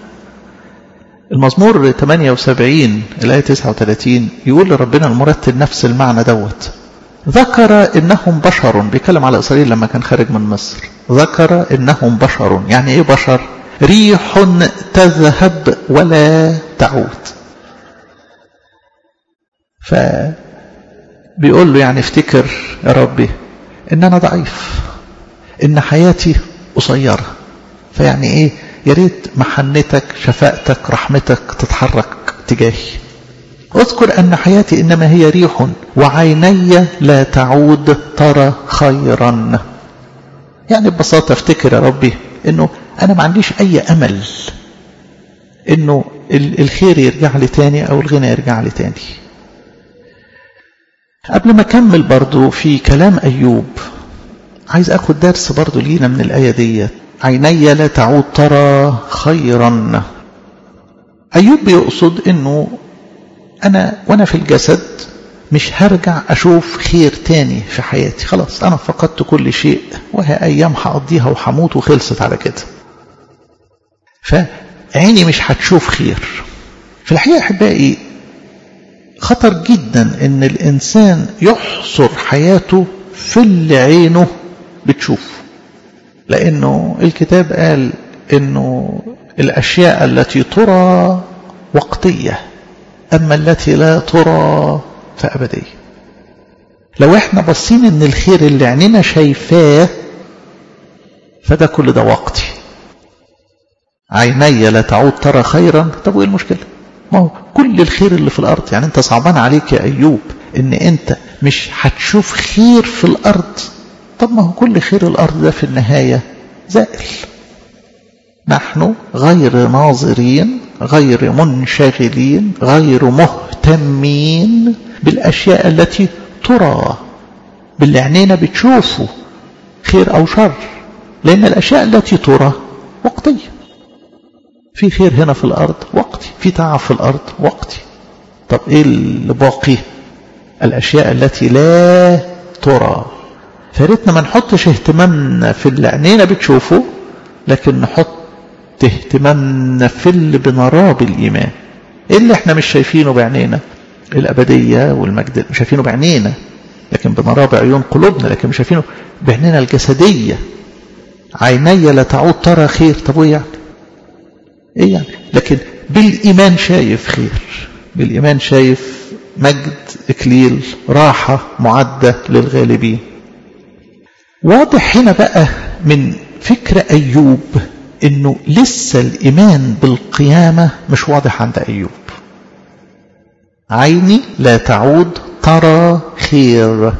المزمور 78 الآية 39 يقول لربنا المرتل نفس المعنى دوت ذكر إنهم بشر بيتكلم على إسرائيل لما كان خارج من مصر ذكر إنهم بشر يعني إيه بشر ريح تذهب ولا تعود فبيقول له يعني افتكر يا ربي ان انا ضعيف ان حياتي قصيرة فيعني ايه يا ريت محنتك شفاءتك رحمتك تتحرك تجاهي اذكر ان حياتي انما هي ريح وعيني لا تعود ترى خيرا يعني ببساطة افتكر يا ربي انه انا ما عنديش اي امل انه الخير يرجع لي تاني او الغنى يرجع لي تاني قبل ما اكمل برضو في كلام ايوب عايز اخد درس برضو لينا من الايه ديت عيني لا تعود ترى خيرا ايوب بيقصد انه انا وانا في الجسد مش هرجع اشوف خير تاني في حياتي خلاص انا فقدت كل شيء وهي ايام هقضيها وهموت وخلصت على كده فعيني مش هتشوف خير في الحقيقه احبائي خطر جدا ان الانسان يحصر حياته في اللي عينه بتشوفه لانه الكتاب قال انه الاشياء التي ترى وقتيه اما التي لا ترى فابديه لو احنا باصين ان الخير اللي عيننا شايفاه فده كل ده وقتي عيني لا تعود ترى خيرا طب وايه المشكله ما هو كل الخير اللي في الارض يعني انت صعبان عليك يا ايوب ان انت مش هتشوف خير في الارض طب ما هو كل خير الارض ده في النهايه زائل نحن غير ناظرين غير منشغلين غير مهتمين بالاشياء التي ترى باللي عينينا بتشوفه خير او شر لان الاشياء التي ترى وقتيه في خير هنا في الأرض وقتي في تعب في الأرض وقتي طب إيه اللي باقي الأشياء التي لا ترى فريتنا ما نحطش اهتمامنا في اللي عينينا بتشوفه لكن نحط اهتمامنا في اللي بنراه بالإيمان إيه اللي احنا مش شايفينه بعينينا الأبدية والمجد مش شايفينه بعينينا لكن بنراه بعيون قلوبنا لكن مش شايفينه بعينينا الجسدية عيني لا تعود ترى خير طب وايه يعني ايه يعني لكن بالايمان شايف خير بالايمان شايف مجد اكليل راحه معده للغالبين واضح هنا بقى من فكر ايوب انه لسه الايمان بالقيامه مش واضح عند ايوب عيني لا تعود ترى خير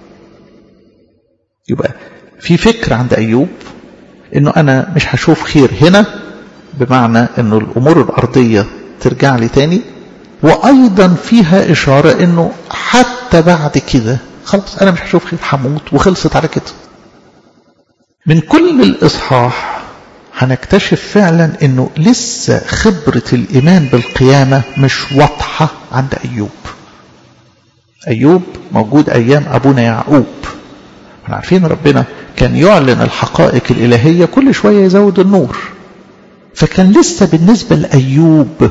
يبقى في فكر عند ايوب انه انا مش هشوف خير هنا بمعنى انه الامور الارضية ترجع لي تاني وايضا فيها اشارة انه حتى بعد كده خلاص انا مش هشوف خير هموت وخلصت على كده من كل الاصحاح هنكتشف فعلا انه لسه خبرة الايمان بالقيامة مش واضحة عند ايوب ايوب موجود ايام ابونا يعقوب احنا عارفين ربنا كان يعلن الحقائق الالهية كل شوية يزود النور فكان لسه بالنسبة لأيوب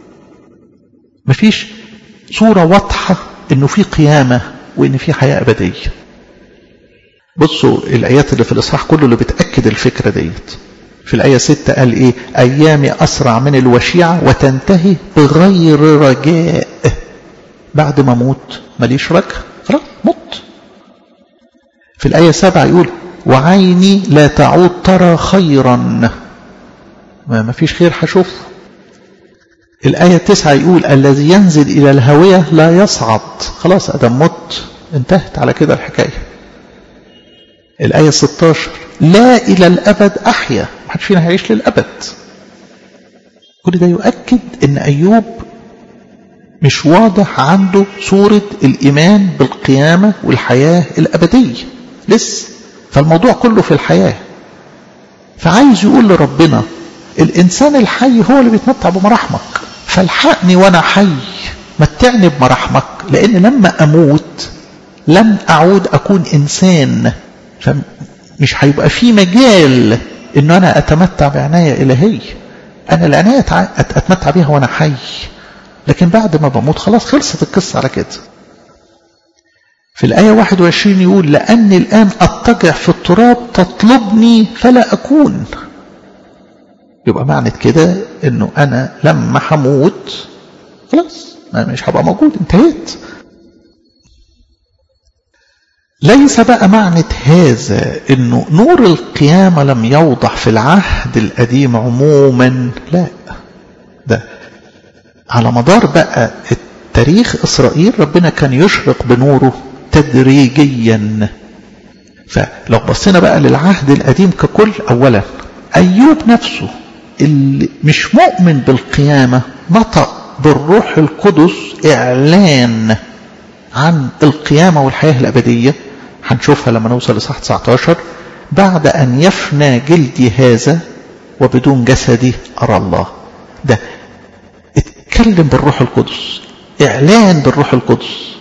مفيش صورة واضحة انه في قيامة وان في حياة ابدية بصوا الايات اللي في الاصحاح كله اللي بتأكد الفكرة ديت في الآية 6 قال إيه أيامي أسرع من الوشيعة وتنتهي بغير رجاء بعد ما موت ماليش رجاء خلاص مت في الآية 7 يقول وعيني لا تعود ترى خيرا ما فيش خير هشوفه الآية 9 يقول الذي ينزل إلى الهوية لا يصعد خلاص أدم مت انتهت على كده الحكاية الآية 16 لا إلى الأبد أحيا ما حدش فينا هيعيش للأبد كل ده يؤكد أن أيوب مش واضح عنده صورة الإيمان بالقيامة والحياة الأبدية لسه فالموضوع كله في الحياة فعايز يقول لربنا الإنسان الحي هو اللي بيتمتع بمراحمك فالحقني وأنا حي متعني بمراحمك لأن لما أموت لن أعود أكون إنسان فمش هيبقى في مجال إن أنا أتمتع بعناية إلهية أنا العناية أتمتع بيها وأنا حي لكن بعد ما بموت خلاص خلصت القصة على كده في الآية 21 يقول لأني الآن أضطجع في التراب تطلبني فلا أكون يبقى معنى كده انه انا لما هموت خلاص انا مش هبقى موجود انتهيت ليس بقى معنى هذا انه نور القيامة لم يوضح في العهد القديم عموما لا ده على مدار بقى التاريخ اسرائيل ربنا كان يشرق بنوره تدريجيا فلو بصينا بقى للعهد القديم ككل اولا ايوب نفسه اللي مش مؤمن بالقيامة نطق بالروح القدس إعلان عن القيامة والحياة الأبدية هنشوفها لما نوصل لصح 19 بعد أن يفنى جلدي هذا وبدون جسدي أرى الله ده اتكلم بالروح القدس إعلان بالروح القدس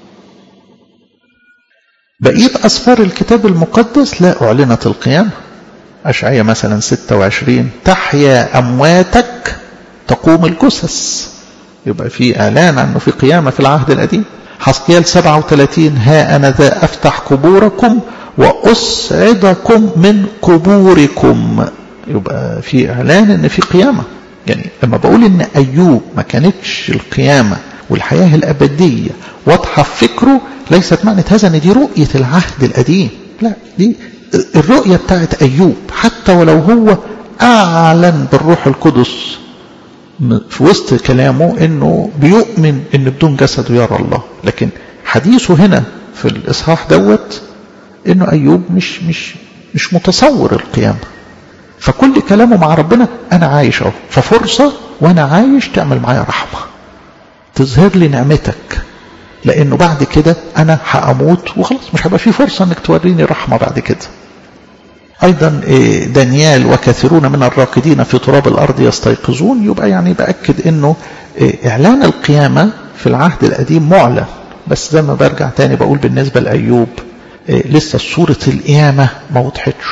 بقية أسفار الكتاب المقدس لا أعلنت القيامة أشعية مثلا 26 تحيا أمواتك تقوم الجثث يبقى في إعلان أنه في قيامة في العهد القديم حسقيال 37 ها أنا ذا أفتح قبوركم وأسعدكم من قبوركم يبقى في إعلان أن في قيامة يعني لما بقول أن أيوب ما كانتش القيامة والحياة الأبدية واضحة في فكره ليست معنى هذا أن دي رؤية العهد القديم لا دي الرؤية بتاعت أيوب حتى ولو هو أعلن بالروح القدس في وسط كلامه أنه بيؤمن أن بدون جسده يرى الله لكن حديثه هنا في الإصحاح دوت أنه أيوب مش مش مش متصور القيامة فكل كلامه مع ربنا أنا عايش أهو ففرصة وأنا عايش تعمل معايا رحمة تظهر لي نعمتك لأنه بعد كده أنا هأموت وخلاص مش هيبقى في فرصة أنك توريني رحمة بعد كده أيضا دانيال وكثيرون من الراقدين في تراب الأرض يستيقظون يبقى يعني بأكد أنه إعلان القيامة في العهد القديم معلن بس زي ما برجع تاني بقول بالنسبة لأيوب لسه صورة القيامة ما وضحتش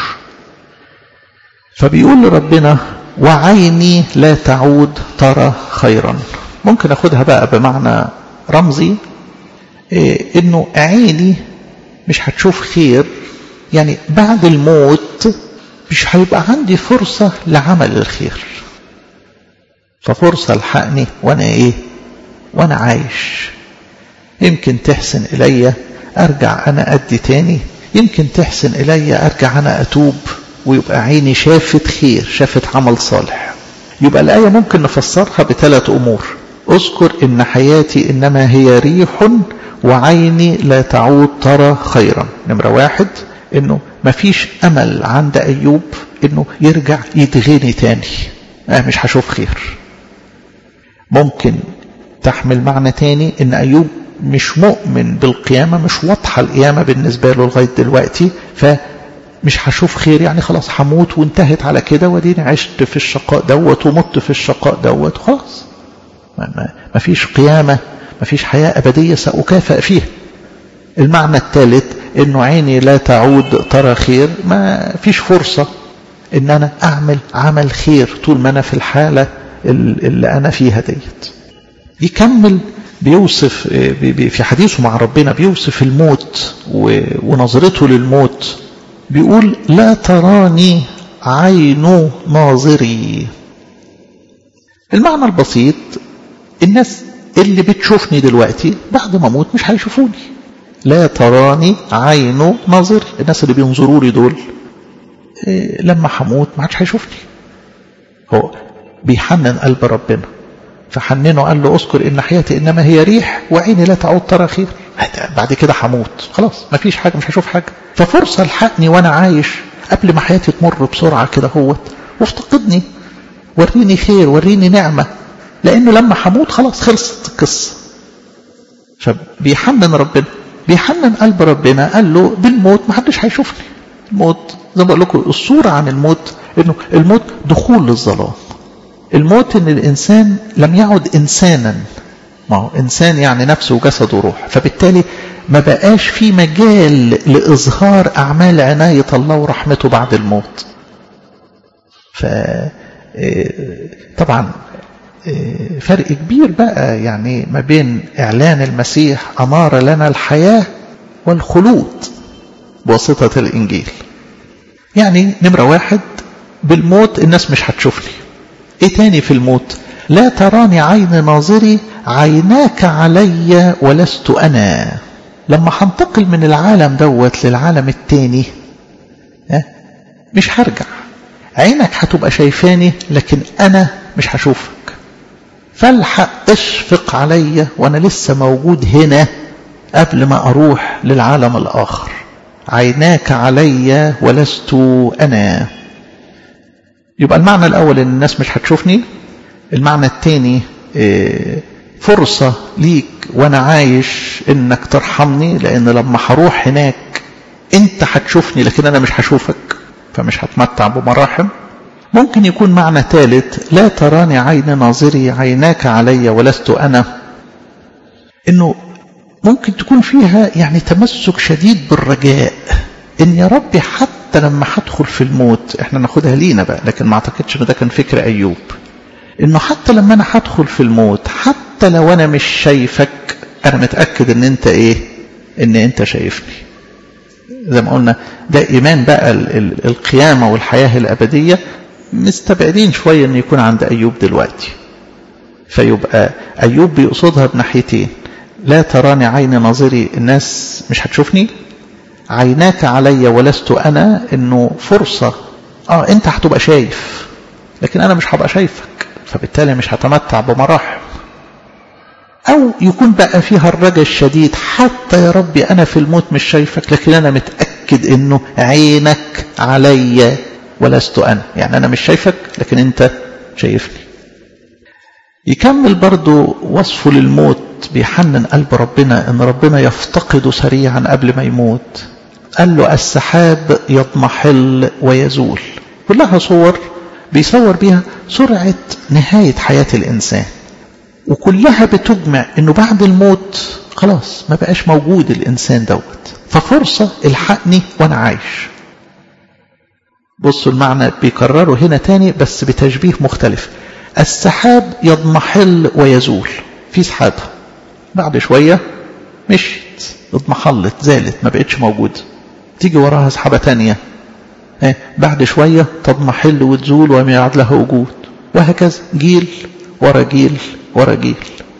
فبيقول لربنا وعيني لا تعود ترى خيرا ممكن أخدها بقى بمعنى رمزي انه عيني مش هتشوف خير يعني بعد الموت مش هيبقى عندي فرصة لعمل الخير ففرصة الحقني وانا ايه وانا عايش يمكن تحسن الي ارجع انا ادي تاني يمكن تحسن الي ارجع انا اتوب ويبقى عيني شافت خير شافت عمل صالح يبقى الآية ممكن نفسرها بثلاث أمور اذكر إن حياتي إنما هي ريح وعيني لا تعود ترى خيرا نمرة واحد إنه مفيش أمل عند أيوب إنه يرجع يتغني تاني آه مش هشوف خير ممكن تحمل معنى تاني إن أيوب مش مؤمن بالقيامة مش واضحة القيامة بالنسبة له لغاية دلوقتي فمش هشوف خير يعني خلاص هموت وانتهت على كده وديني عشت في الشقاء دوت ومت في الشقاء دوت خلاص ما فيش قيامة ما فيش حياة أبدية سأكافئ فيها المعنى الثالث انه عيني لا تعود ترى خير ما فيش فرصة ان انا اعمل عمل خير طول ما انا في الحالة اللي انا فيها ديت يكمل بيوصف في حديثه مع ربنا بيوصف الموت ونظرته للموت بيقول لا تراني عين ناظري المعنى البسيط الناس اللي بتشوفني دلوقتي بعد ما اموت مش هيشوفوني لا تراني عين ناظر الناس اللي بينظروا لي دول إيه لما هموت ما عادش هيشوفني هو بيحنن قلب ربنا فحننه قال له اذكر ان حياتي انما هي ريح وعيني لا تعود ترى خير بعد كده هموت خلاص ما فيش حاجه مش هشوف حاجه ففرصه الحقني وانا عايش قبل ما حياتي تمر بسرعه كده هوت وافتقدني وريني خير وريني نعمه لانه لما هموت خلاص خلصت القصه فبيحنن ربنا بيحنن قلب ربنا قال له بالموت ما حدش هيشوفني الموت زي ما بقول لكم الصوره عن الموت انه الموت دخول للظلام الموت ان الانسان لم يعد انسانا ما هو انسان يعني نفسه وجسد وروح فبالتالي ما بقاش في مجال لاظهار اعمال عنايه الله ورحمته بعد الموت ف طبعا فرق كبير بقى يعني ما بين اعلان المسيح امار لنا الحياه والخلود بواسطة الإنجيل يعني نمرة واحد بالموت الناس مش هتشوفني ايه تاني في الموت لا تراني عين ناظري عيناك علي ولست أنا لما هنتقل من العالم دوت للعالم التاني مش هرجع عينك هتبقى شايفاني لكن أنا مش هشوفك فالحق اشفق عليا وأنا لسه موجود هنا قبل ما أروح للعالم الآخر عيناك علي ولست أنا يبقى المعنى الأول إن الناس مش هتشوفني المعنى الثاني فرصة ليك وأنا عايش إنك ترحمني لأن لما هروح هناك أنت هتشوفني لكن أنا مش هشوفك فمش هتمتع بمراحم ممكن يكون معنى ثالث لا تراني عين ناظري عيناك علي ولست أنا إنه ممكن تكون فيها يعني تمسك شديد بالرجاء إن يا ربي حتى لما هدخل في الموت إحنا ناخدها لينا بقى لكن ما أعتقدش إن ده كان فكر أيوب إنه حتى لما أنا هدخل في الموت حتى لو أنا مش شايفك أنا متأكد إن أنت إيه إن أنت شايفني زي ما قلنا ده إيمان بقى القيامة والحياة الأبدية مستبعدين شوية أن يكون عند أيوب دلوقتي فيبقى أيوب بيقصدها بناحيتين لا تراني عين ناظري الناس مش هتشوفني عيناك علي ولست أنا إنه فرصة آه أنت هتبقى شايف لكن أنا مش هبقى شايفك فبالتالي مش هتمتع بمراحم أو يكون بقى فيها الرجا الشديد حتى يا ربي أنا في الموت مش شايفك لكن أنا متأكد إنه عينك علي ولست أنا يعني أنا مش شايفك لكن أنت شايفني يكمل برضو وصفه للموت بيحنن قلب ربنا ان ربنا يفتقده سريعا قبل ما يموت قال له السحاب يضمحل ويزول كلها صور بيصور بيها سرعة نهاية حياة الإنسان وكلها بتجمع انه بعد الموت خلاص ما بقاش موجود الإنسان دوت ففرصة الحقني وأنا عايش بصوا المعنى بيكرروا هنا تاني بس بتشبيه مختلف السحاب يضمحل ويزول في سحابة بعد شوية مشيت اضمحلت زالت ما بقتش موجودة تيجي وراها سحابة تانية بعد شوية تضمحل وتزول وما يعد لها وجود وهكذا جيل ورا جيل ورا جيل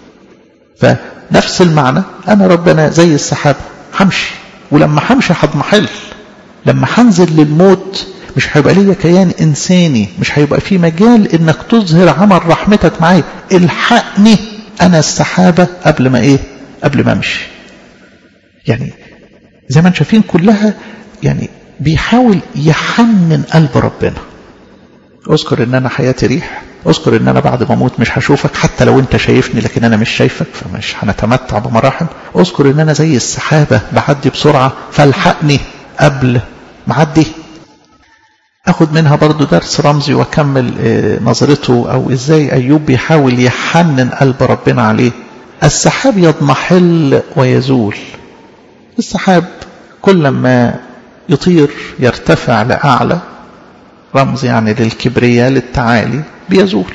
فنفس المعنى أنا ربنا زي السحابة همشي ولما همشي هضمحل لما هنزل للموت مش هيبقى ليا كيان إنساني مش هيبقى في مجال إنك تظهر عمل رحمتك معايا الحقني أنا السحابة قبل ما إيه قبل ما أمشي يعني زي ما انتم شايفين كلها يعني بيحاول يحنن قلب ربنا اذكر ان انا حياتي ريح اذكر ان انا بعد ما اموت مش هشوفك حتى لو انت شايفني لكن انا مش شايفك فمش هنتمتع بمراحم اذكر ان انا زي السحابة بعدي بسرعة فالحقني قبل معدي اخد منها برضو درس رمزي واكمل نظرته او ازاي ايوب بيحاول يحنن قلب ربنا عليه السحاب يضمحل ويزول السحاب كل ما يطير يرتفع لأعلى رمز يعني للكبرياء للتعالي بيزول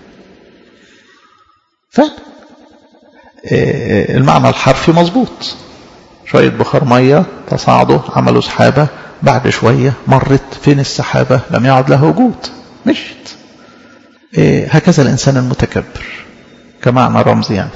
ف المعنى الحرفي مظبوط شوية بخار مية تصاعدوا عملوا سحابة بعد شوية مرت فين السحابة لم يعد له وجود مشت هكذا الإنسان المتكبر كمعنى رمزي يعني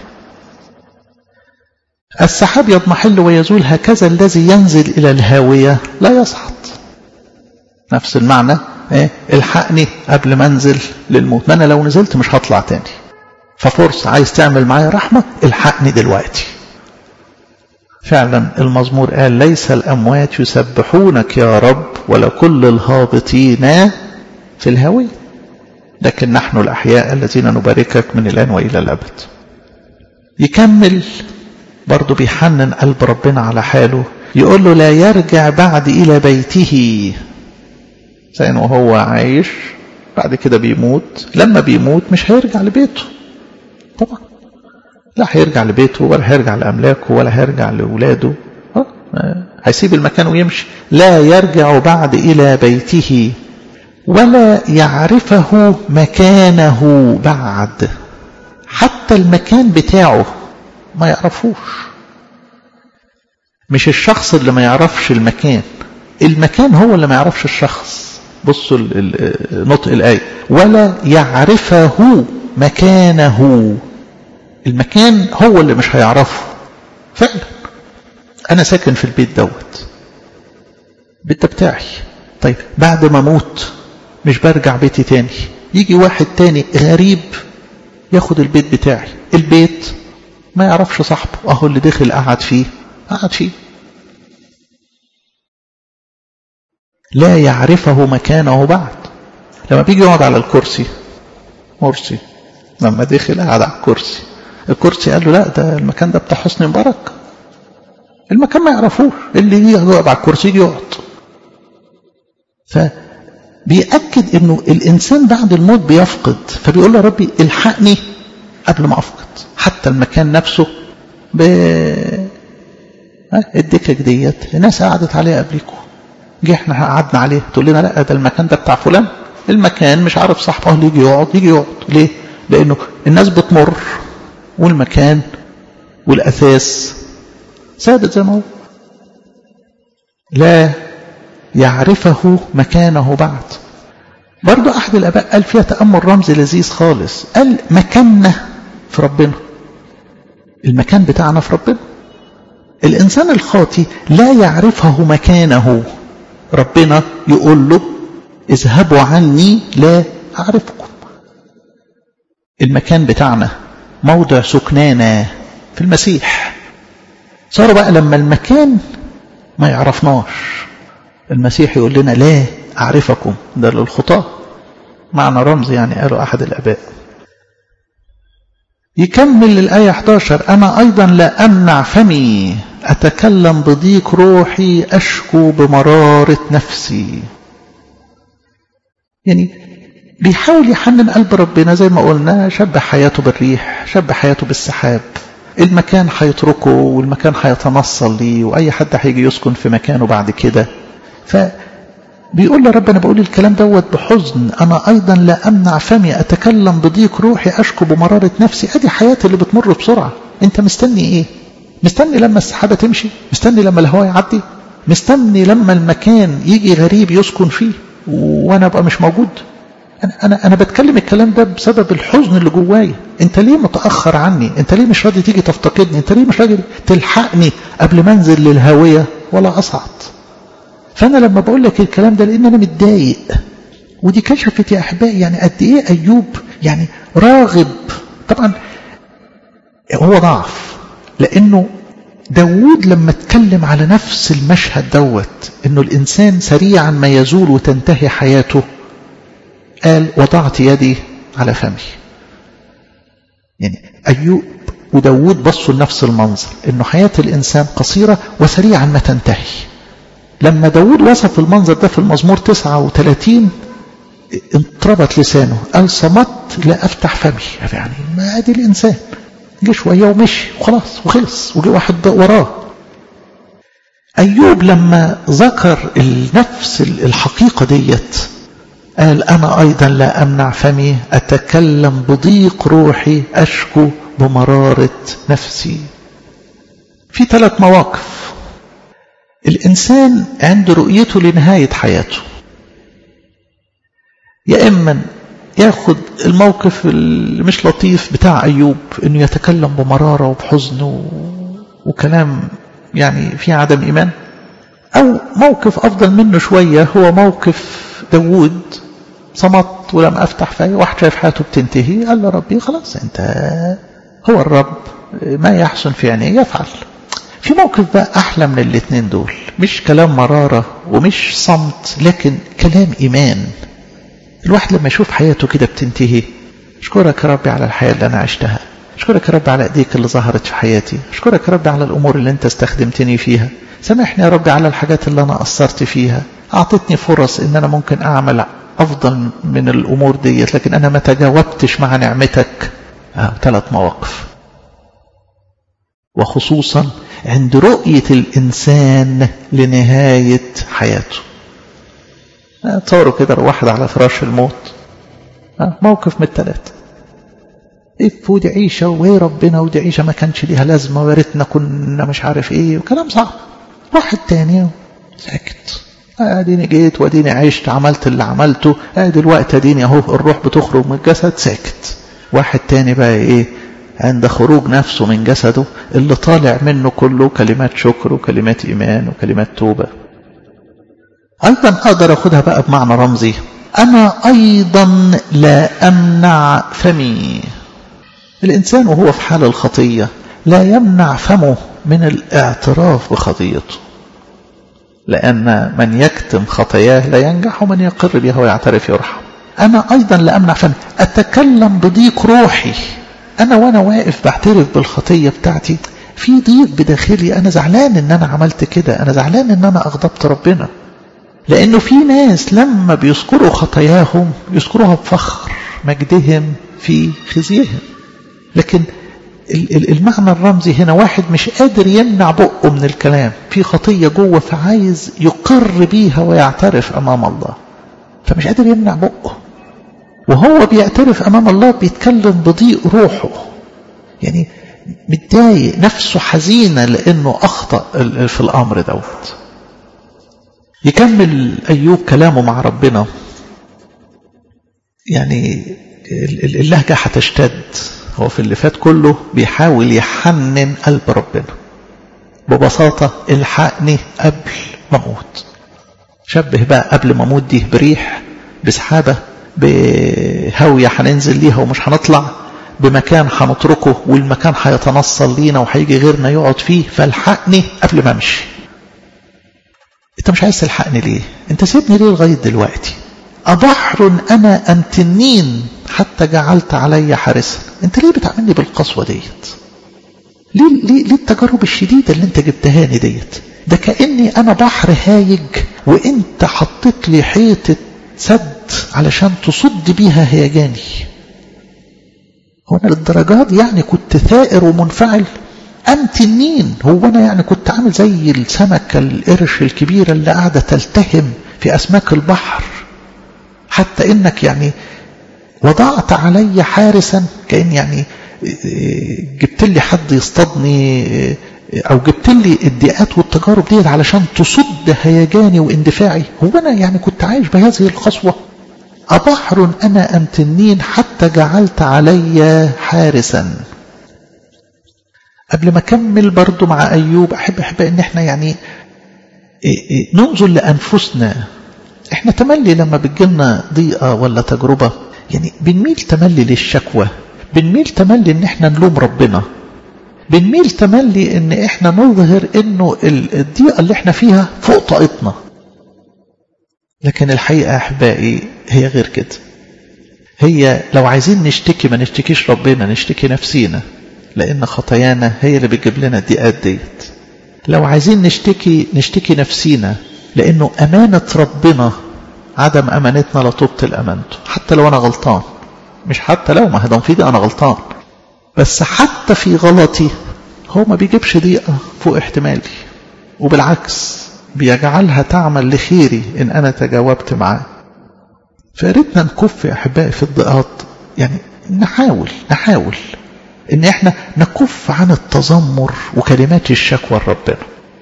السحاب يضمحل ويزول هكذا الذي ينزل إلى الهاوية لا يصعد نفس المعنى إيه؟ الحقني قبل ما انزل للموت ما انا لو نزلت مش هطلع تاني ففرصة عايز تعمل معايا رحمة الحقني دلوقتي فعلا المزمور قال ليس الأموات يسبحونك يا رب ولا كل الهابطين في الهاوية لكن نحن الأحياء الذين نباركك من الآن وإلى الأبد يكمل برضه بيحنن قلب ربنا على حاله يقول له لا يرجع بعد إلى بيته زي وهو عايش بعد كده بيموت لما بيموت مش هيرجع لبيته طبعا لا هيرجع لبيته ولا هيرجع لأملاكه ولا هيرجع لأولاده هيسيب المكان ويمشي لا يرجع بعد إلى بيته ولا يعرفه مكانه بعد حتى المكان بتاعه ما يعرفوش مش الشخص اللي ما يعرفش المكان المكان هو اللي ما يعرفش الشخص بصوا نطق الآية ولا يعرفه مكانه المكان هو اللي مش هيعرفه فعلا أنا ساكن في البيت دوت البيت ده بتاعي طيب بعد ما أموت مش برجع بيتي تاني يجي واحد تاني غريب ياخد البيت بتاعي البيت ما يعرفش صاحبه اهو اللي دخل قعد فيه قعد فيه لا يعرفه مكانه بعد لما بيجي يقعد على الكرسي مرسي لما دخل قعد على الكرسي الكرسي قال له لا ده المكان ده بتاع حسني مبارك المكان ما يعرفوش اللي يجي يقعد على الكرسي يجي يقعد فبيأكد انه الانسان بعد الموت بيفقد فبيقول له ربي الحقني قبل ما افقد حتى المكان نفسه ب الدكك ديت الناس قعدت عليها قبليكم جه احنا قعدنا عليه تقول لنا لا ده المكان ده بتاع فلان المكان مش عارف صاحبه اللي يجي يقعد يجي يقعد ليه لانه الناس بتمر والمكان والاثاث ثابت زي ما هو لا يعرفه مكانه بعد برضو احد الاباء قال فيها تامل رمزي لذيذ خالص قال مكاننا في ربنا المكان بتاعنا في ربنا الإنسان الخاطي لا يعرفه مكانه ربنا يقول له اذهبوا عني لا أعرفكم المكان بتاعنا موضع سكنانا في المسيح صار بقى لما المكان ما يعرفناش المسيح يقول لنا لا أعرفكم ده للخطاة معنى رمز يعني قالوا أحد الأباء يكمل الآية 11 أنا أيضا لا أمنع فمي أتكلم بضيق روحي أشكو بمرارة نفسي يعني بيحاول يحنن قلب ربنا زي ما قلنا شبه حياته بالريح شبه حياته بالسحاب المكان هيتركه والمكان هيتنصل ليه وأي حد هيجي يسكن في مكانه بعد كده فبيقول له رب أنا بقول الكلام دوت بحزن أنا أيضا لا أمنع فمي أتكلم بضيق روحي أشكو بمرارة نفسي أدي حياتي اللي بتمر بسرعة أنت مستني إيه مستني لما السحابة تمشي مستني لما الهواء يعدي مستني لما المكان يجي غريب يسكن فيه وأنا أبقى مش موجود أنا, أنا, أنا بتكلم الكلام ده بسبب الحزن اللي جوايا أنت ليه متأخر عني أنت ليه مش راضي تيجي تفتقدني أنت ليه مش راضي تلحقني قبل ما أنزل للهاوية ولا أصعد فأنا لما بقول لك الكلام ده لأن أنا متضايق ودي كشفت يا أحبائي يعني قد إيه أيوب يعني راغب طبعا هو ضعف لأنه داود لما اتكلم على نفس المشهد دوت انه الانسان سريعا ما يزول وتنتهي حياته قال وضعت يدي على فمي يعني ايوب وداود بصوا لنفس المنظر انه حياة الانسان قصيرة وسريعا ما تنتهي لما داود وصف المنظر ده في المزمور 39 انطربت لسانه قال صمت لا افتح فمي يعني ما ادي الانسان جه شويه ومشي وخلاص وخلص وجه واحد وراه ايوب لما ذكر النفس الحقيقه ديت قال انا ايضا لا امنع فمي اتكلم بضيق روحي اشكو بمراره نفسي في ثلاث مواقف الانسان عند رؤيته لنهايه حياته يا اما ياخد الموقف اللي مش لطيف بتاع أيوب أنه يتكلم بمرارة وبحزن و... وكلام يعني فيه عدم إيمان أو موقف أفضل منه شوية هو موقف داوود صمت ولم أفتح فيه واحد شايف حياته بتنتهي قال له ربي خلاص أنت هو الرب ما يحسن في عينيه يفعل في موقف بقى أحلى من الاثنين دول مش كلام مرارة ومش صمت لكن كلام إيمان الواحد لما يشوف حياته كده بتنتهي اشكرك يا ربي على الحياة اللي أنا عشتها اشكرك يا ربي على ايديك اللي ظهرت في حياتي اشكرك يا ربي على الأمور اللي انت استخدمتني فيها سامحني يا ربي على الحاجات اللي أنا قصرت فيها أعطتني فرص إن أنا ممكن أعمل أفضل من الأمور ديت لكن أنا ما تجاوبتش مع نعمتك آه ثلاث مواقف وخصوصا عند رؤية الإنسان لنهاية حياته تصوروا كده واحد على فراش الموت موقف من الثلاثة اف ودي عيشة وايه ربنا ودي عيشة ما كانش ليها لازمة ويا ريتنا كنا مش عارف ايه وكلام صعب واحد تاني ساكت اديني جيت واديني عشت عملت اللي عملته ادي الوقت اديني اهو الروح بتخرج من الجسد ساكت واحد تاني بقى ايه عند خروج نفسه من جسده اللي طالع منه كله كلمات شكر وكلمات ايمان وكلمات توبه ايضا اقدر اخدها بقى بمعنى رمزي انا ايضا لا امنع فمي الانسان وهو في حال الخطيه لا يمنع فمه من الاعتراف بخطيته لأن من يكتم خطاياه لا ينجح ومن يقر بها ويعترف يرحم أنا أيضا لا أمنع فمي أتكلم بضيق روحي أنا وأنا واقف بعترف بالخطية بتاعتي في ضيق بداخلي أنا زعلان إن أنا عملت كده أنا زعلان إن أنا أغضبت ربنا لأنه في ناس لما بيذكروا خطاياهم يذكروها بفخر مجدهم في خزيهم لكن المعنى الرمزي هنا واحد مش قادر يمنع بقه من الكلام في خطية جوه فعايز يقر بيها ويعترف أمام الله فمش قادر يمنع بقه وهو بيعترف أمام الله بيتكلم بضيق روحه يعني متضايق نفسه حزينة لأنه أخطأ في الأمر دوت يكمل أيوب كلامه مع ربنا يعني اللهجة هتشتد هو في اللي فات كله بيحاول يحنن قلب ربنا ببساطة الحقني قبل ما اموت شبه بقى قبل ما اموت دي بريح بسحابة بهاوية هننزل ليها ومش هنطلع بمكان هنتركه والمكان هيتنصل لينا وهيجي غيرنا يقعد فيه فالحقني قبل ما امشي انت مش عايز تلحقني ليه انت سيبني ليه لغاية دلوقتي أبحر أنا أم تنين حتى جعلت علي حارسا أنت ليه بتعاملني بالقسوة ديت ليه, ليه, ليه التجارب الشديدة اللي أنت جبتهاني ديت ده كأني أنا بحر هايج وأنت حطيت لي حيطة سد علشان تصد بيها هيجاني هو أنا للدرجات يعني كنت ثائر ومنفعل أم تنين هو أنا يعني كنت عامل زي السمكة القرش الكبيرة اللي قاعدة تلتهم في أسماك البحر حتى انك يعني وضعت علي حارسا كأن يعني جبت لي حد يصطادني او جبت لي الضيقات والتجارب ديت علشان تصد هيجاني واندفاعي هو انا يعني كنت عايش بهذه القسوة أبحر أنا أم تنين حتى جعلت علي حارسا قبل ما أكمل برضو مع أيوب أحب أحب أن احنا يعني ننظر لأنفسنا احنا تملي لما بتجيلنا ضيقة ولا تجربة يعني بنميل تملي للشكوى بنميل تملي ان احنا نلوم ربنا بنميل تملي ان احنا نظهر انه الضيقة اللي احنا فيها فوق طاقتنا لكن الحقيقة احبائي هي غير كده هي لو عايزين نشتكي ما نشتكيش ربنا نشتكي نفسينا لان خطايانا هي اللي بتجيب لنا الضيقات ديت لو عايزين نشتكي نشتكي نفسينا لأنه أمانة ربنا عدم أمانتنا لا تبطل أمانته حتى لو أنا غلطان مش حتى لو ما هدم في دي أنا غلطان بس حتى في غلطي هو ما بيجيبش ضيقة فوق احتمالي وبالعكس بيجعلها تعمل لخيري إن أنا تجاوبت معاه فياريتنا نكف يا أحبائي في الضيقات يعني نحاول نحاول إن إحنا نكف عن التذمر وكلمات الشكوى لربنا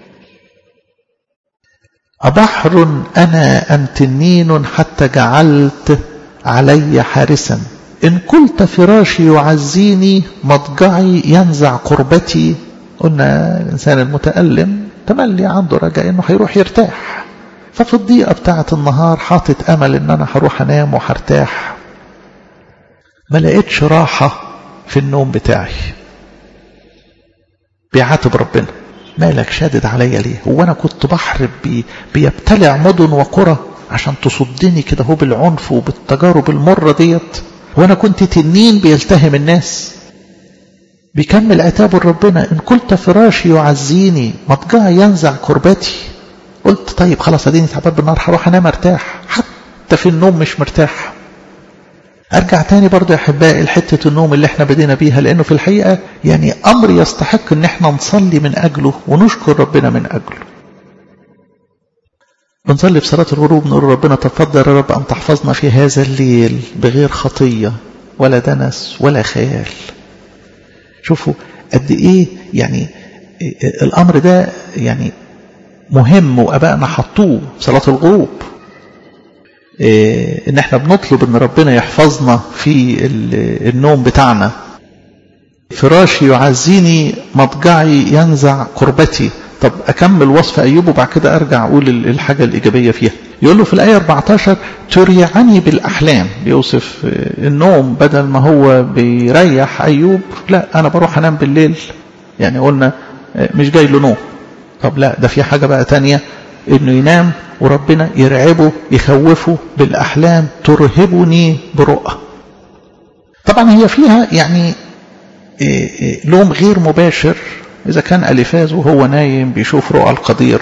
أبحر أنا أم تنين حتى جعلت علي حارسا إن قلت فراشي يعزيني مضجعي ينزع قربتي قلنا الإنسان المتألم تملي عنده رجاء إنه هيروح يرتاح ففي الضيقة بتاعة النهار حاطط أمل إن أنا هروح أنام وهرتاح ما لقيتش راحة في النوم بتاعي بيعاتب ربنا مالك شادد عليا ليه هو انا كنت بحر بي بيبتلع مدن وقرى عشان تصدني كده هو بالعنف وبالتجارب المرة ديت وانا كنت تنين بيلتهم الناس بيكمل عتابه لربنا ان قلت فراشي يعزيني مضجعي ينزع كربتي قلت طيب خلاص اديني تعبان بالنار هروح انام ارتاح حتى في النوم مش مرتاح ارجع تاني برضو يا احبائي لحته النوم اللي احنا بدينا بيها لانه في الحقيقه يعني امر يستحق ان احنا نصلي من اجله ونشكر ربنا من اجله بنصلي بصلاة الغروب نقول ربنا تفضل يا رب أن تحفظنا في هذا الليل بغير خطية ولا دنس ولا خيال شوفوا قد إيه يعني الأمر ده يعني مهم وابائنا حطوه صلاه الغروب ان احنا بنطلب ان ربنا يحفظنا في النوم بتاعنا فراشي يعزيني مضجعي ينزع كربتي طب اكمل وصف ايوب وبعد كده ارجع اقول الحاجه الايجابيه فيها يقول له في الايه 14 تريعني بالاحلام بيوصف النوم بدل ما هو بيريح ايوب لا انا بروح انام بالليل يعني قلنا مش جاي له نوم طب لا ده في حاجه بقى تانية انه ينام وربنا يرعبه يخوفه بالاحلام ترهبني برؤى طبعا هي فيها يعني لوم غير مباشر إذا كان ألفاز وهو نايم بيشوف رؤى القدير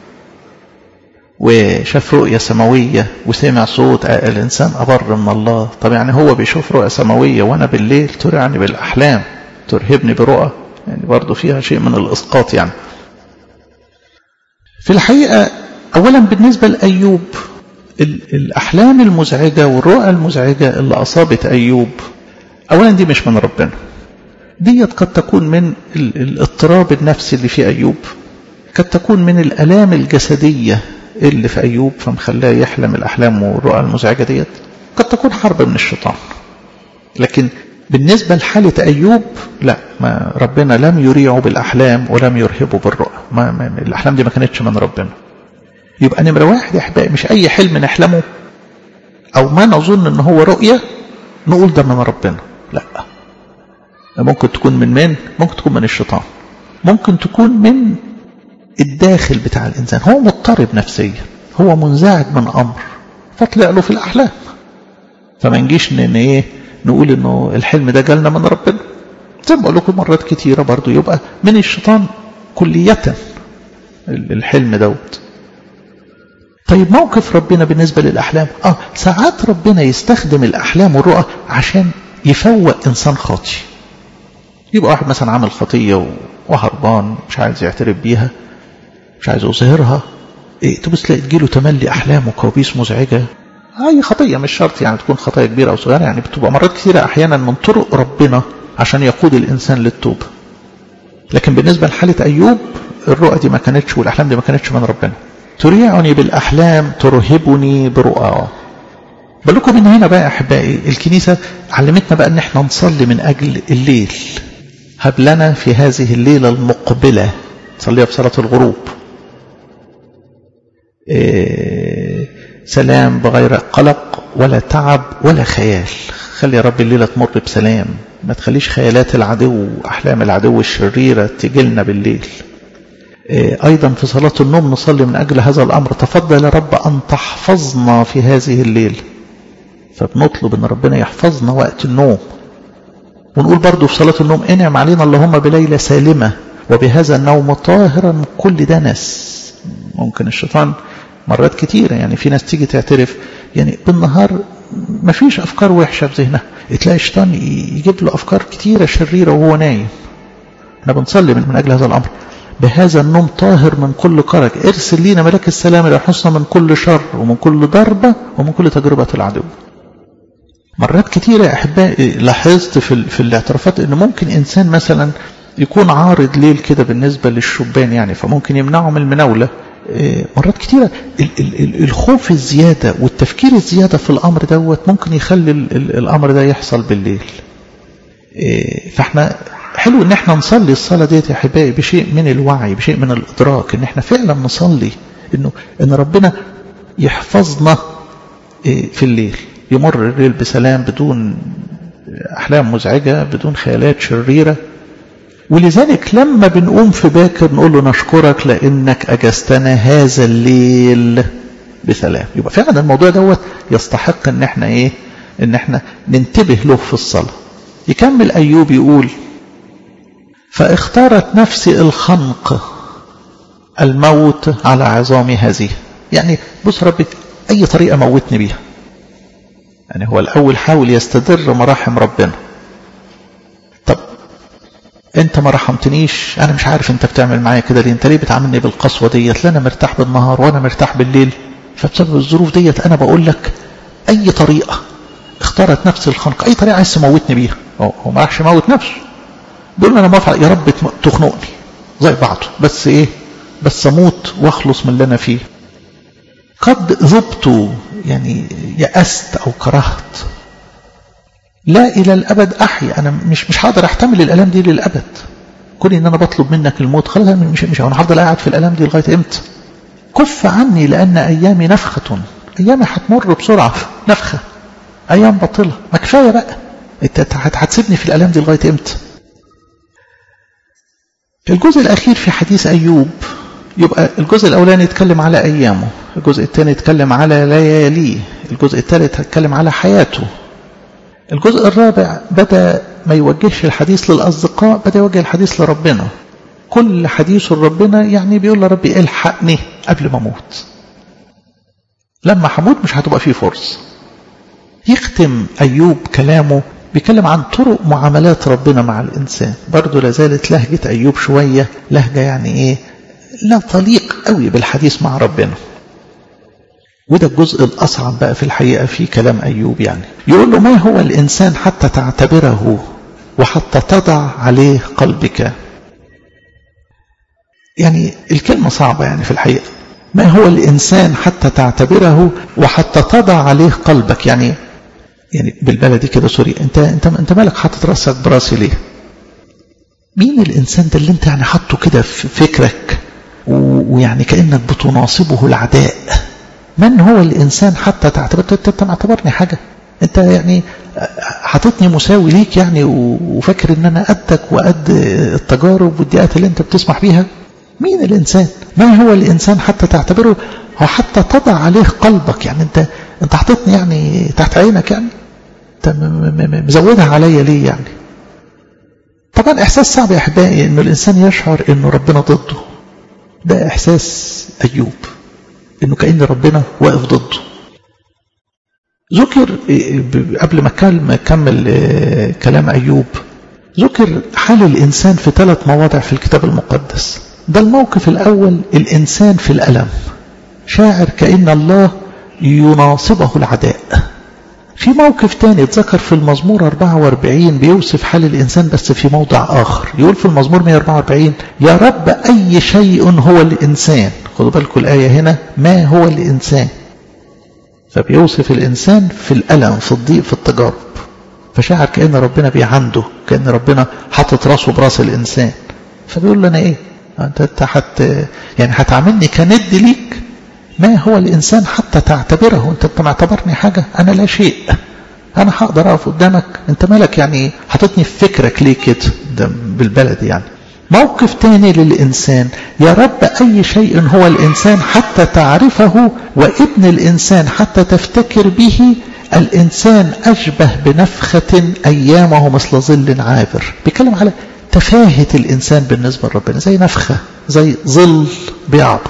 وشاف رؤية سماوية وسمع صوت الإنسان أبر من الله طب يعني هو بيشوف رؤية سماوية وأنا بالليل ترعني بالأحلام ترهبني برؤى يعني برضو فيها شيء من الإسقاط يعني في الحقيقة أولا بالنسبة لأيوب الأحلام المزعجة والرؤى المزعجة اللي أصابت أيوب أولا دي مش من ربنا ديت قد تكون من الاضطراب النفسي اللي في أيوب قد تكون من الألام الجسدية اللي في أيوب فمخلاه يحلم الأحلام والرؤى المزعجة ديت قد تكون حرب من الشيطان لكن بالنسبة لحالة أيوب لا ما ربنا لم يريعه بالأحلام ولم يرهبه بالرؤى ما ما الأحلام دي ما كانتش من ربنا يبقى نمرة واحد يا أحبائي مش أي حلم نحلمه أو ما نظن أن هو رؤية نقول ده من ربنا لا ممكن تكون من من ممكن تكون من الشيطان ممكن تكون من الداخل بتاع الإنسان هو مضطرب نفسيا هو منزعج من أمر فطلع له في الأحلام فما نجيش ان ايه نقول انه الحلم ده جالنا من ربنا زي ما بقول لكم مرات كتيرة برضو يبقى من الشيطان كلية الحلم دوت طيب موقف ربنا بالنسبة للأحلام آه ساعات ربنا يستخدم الأحلام والرؤى عشان يفوق إنسان خاطي يبقى واحد مثلا عامل خطية وهربان مش عايز يعترف بيها مش عايز يظهرها إيه تبص تلاقي تجيله تملي أحلام وكوابيس مزعجة أي خطية مش شرط يعني تكون خطايا كبيرة أو صغيرة يعني بتبقى مرات كثيرة أحيانا من طرق ربنا عشان يقود الإنسان للتوبة لكن بالنسبة لحالة أيوب الرؤى دي ما كانتش والأحلام دي ما كانتش من ربنا تريعني بالأحلام ترهبني برؤى بقول لكم من هنا بقى أحبائي الكنيسة علمتنا بقى أن احنا نصلي من أجل الليل هب لنا في هذه الليلة المقبلة صليها بصلاة الغروب إيه سلام بغير قلق ولا تعب ولا خيال خلي يا رب الليلة تمر بسلام ما تخليش خيالات العدو أحلام العدو الشريرة تجلنا بالليل إيه أيضا في صلاة النوم نصلي من أجل هذا الأمر تفضل يا رب أن تحفظنا في هذه الليل فبنطلب أن ربنا يحفظنا وقت النوم ونقول برضو في صلاة النوم انعم علينا اللهم بليلة سالمة وبهذا النوم طاهرا من كل دنس ممكن الشيطان مرات كتيرة يعني في ناس تيجي تعترف يعني بالنهار ما فيش أفكار وحشة في ذهنها تلاقي الشيطان يجيب له أفكار كتيرة شريرة وهو نايم احنا بنصلي من, من أجل هذا الأمر بهذا النوم طاهر من كل قرج ارسل لينا ملاك السلام ليحصنا من كل شر ومن كل ضربة ومن كل تجربة العدو مرات كتيرة يا أحبائي لاحظت في, في الاعترافات أن ممكن إنسان مثلا يكون عارض ليل كده بالنسبة للشبان يعني فممكن يمنعه من المناولة مرات كتيرة الخوف الزيادة والتفكير الزيادة في الأمر دوت ممكن يخلي الأمر ده يحصل بالليل فاحنا حلو ان احنا نصلي الصلاة ديت يا احبائي بشيء من الوعي بشيء من الادراك ان احنا فعلا نصلي انه ان ربنا يحفظنا في الليل يمر الليل بسلام بدون احلام مزعجة بدون خيالات شريرة ولذلك لما بنقوم في باكر نقول له نشكرك لانك اجزتنا هذا الليل بسلام يبقى فعلا الموضوع دوت يستحق ان احنا ايه ان احنا ننتبه له في الصلاة يكمل ايوب يقول فاختارت نفسي الخنق الموت على عظام هذه يعني بص ربي اي طريقة موتني بيها يعني هو الاول حاول يستدر مراحم ربنا طب انت ما رحمتنيش انا مش عارف انت بتعمل معايا كده ليه انت ليه بتعاملني بالقسوة ديت لا انا مرتاح بالنهار وانا مرتاح بالليل فبسبب الظروف ديت انا بقول لك اي طريقة اختارت نفس الخنق اي طريقة عايز تموتني بيها هو ما راحش يموت نفسه بيقول انا موافق يا رب تخنقني زي بعضه بس ايه بس اموت واخلص من اللي انا فيه قد ذبت يعني يأست او كرهت لا الى الابد احيا انا مش مش هقدر احتمل الالام دي للابد كوني ان انا بطلب منك الموت خلاص مش مش انا هفضل قاعد في الالام دي لغايه امتى كف عني لان ايامي نفخه ايامي هتمر بسرعه نفخه ايام باطله ما كفايه بقى انت هتسيبني في الالام دي لغايه امتى الجزء الاخير في حديث ايوب يبقى الجزء الاولاني يتكلم على ايامه الجزء الثاني يتكلم على لياليه الجزء الثالث يتكلم على حياته الجزء الرابع بدا ما يوجهش الحديث للاصدقاء بدا يوجه الحديث لربنا كل حديث لربنا يعني بيقول لربي الحقني قبل ما اموت لما هموت مش هتبقى فيه فرصه يختم أيوب كلامه بيتكلم عن طرق معاملات ربنا مع الإنسان برضه لازالت لهجة أيوب شوية لهجة يعني إيه لا تليق قوي بالحديث مع ربنا وده الجزء الأصعب بقى في الحقيقة في كلام أيوب يعني يقول له ما هو الإنسان حتى تعتبره وحتى تضع عليه قلبك يعني الكلمة صعبة يعني في الحقيقة ما هو الإنسان حتى تعتبره وحتى تضع عليه قلبك يعني يعني بالبلدي كده سوري انت انت انت مالك حاطط راسك براسي ليه؟ مين الانسان ده اللي انت يعني حاطه كده في فكرك ويعني كانك بتناصبه العداء؟ من هو الانسان حتى تعتبر انت معتبرني حاجه؟ انت يعني حاططني مساوي ليك يعني وفاكر ان انا قدك وقد التجارب والضيقات اللي انت بتسمح بيها؟ مين الانسان؟ ما هو الانسان حتى تعتبره هو حتى تضع عليه قلبك يعني انت انت حاططني يعني تحت عينك يعني انت مزودها عليا ليه يعني طبعا احساس صعب يا احبائي انه الانسان يشعر انه ربنا ضده ده احساس ايوب انه كان ربنا واقف ضده ذكر قبل ما اكمل كلام ايوب ذكر حال الانسان في ثلاث مواضع في الكتاب المقدس ده الموقف الاول الانسان في الالم شاعر كان الله يناصبه العداء في موقف تاني اتذكر في المزمور 44 بيوصف حال الإنسان بس في موضع آخر يقول في المزمور 144 يا رب أي شيء هو الإنسان خدوا بالكم الآية هنا ما هو الإنسان فبيوصف الإنسان في الألم في الضيق في التجارب فشعر كأن ربنا بيعنده كأن ربنا حاطط راسه براس الإنسان فبيقول له أنا إيه أنت أنت حت يعني هتعاملني كند ليك ما هو الإنسان حتى تعتبره أنت أنت معتبرني حاجة أنا لا شيء أنا هقدر أقف قدامك أنت مالك يعني حاططني في فكرك ليه كده ده بالبلد يعني موقف تاني للإنسان يا رب أي شيء هو الإنسان حتى تعرفه وابن الإنسان حتى تفتكر به الإنسان أشبه بنفخة أيامه مثل ظل عابر بيتكلم على تفاهة الإنسان بالنسبة لربنا زي نفخة زي ظل بيعبر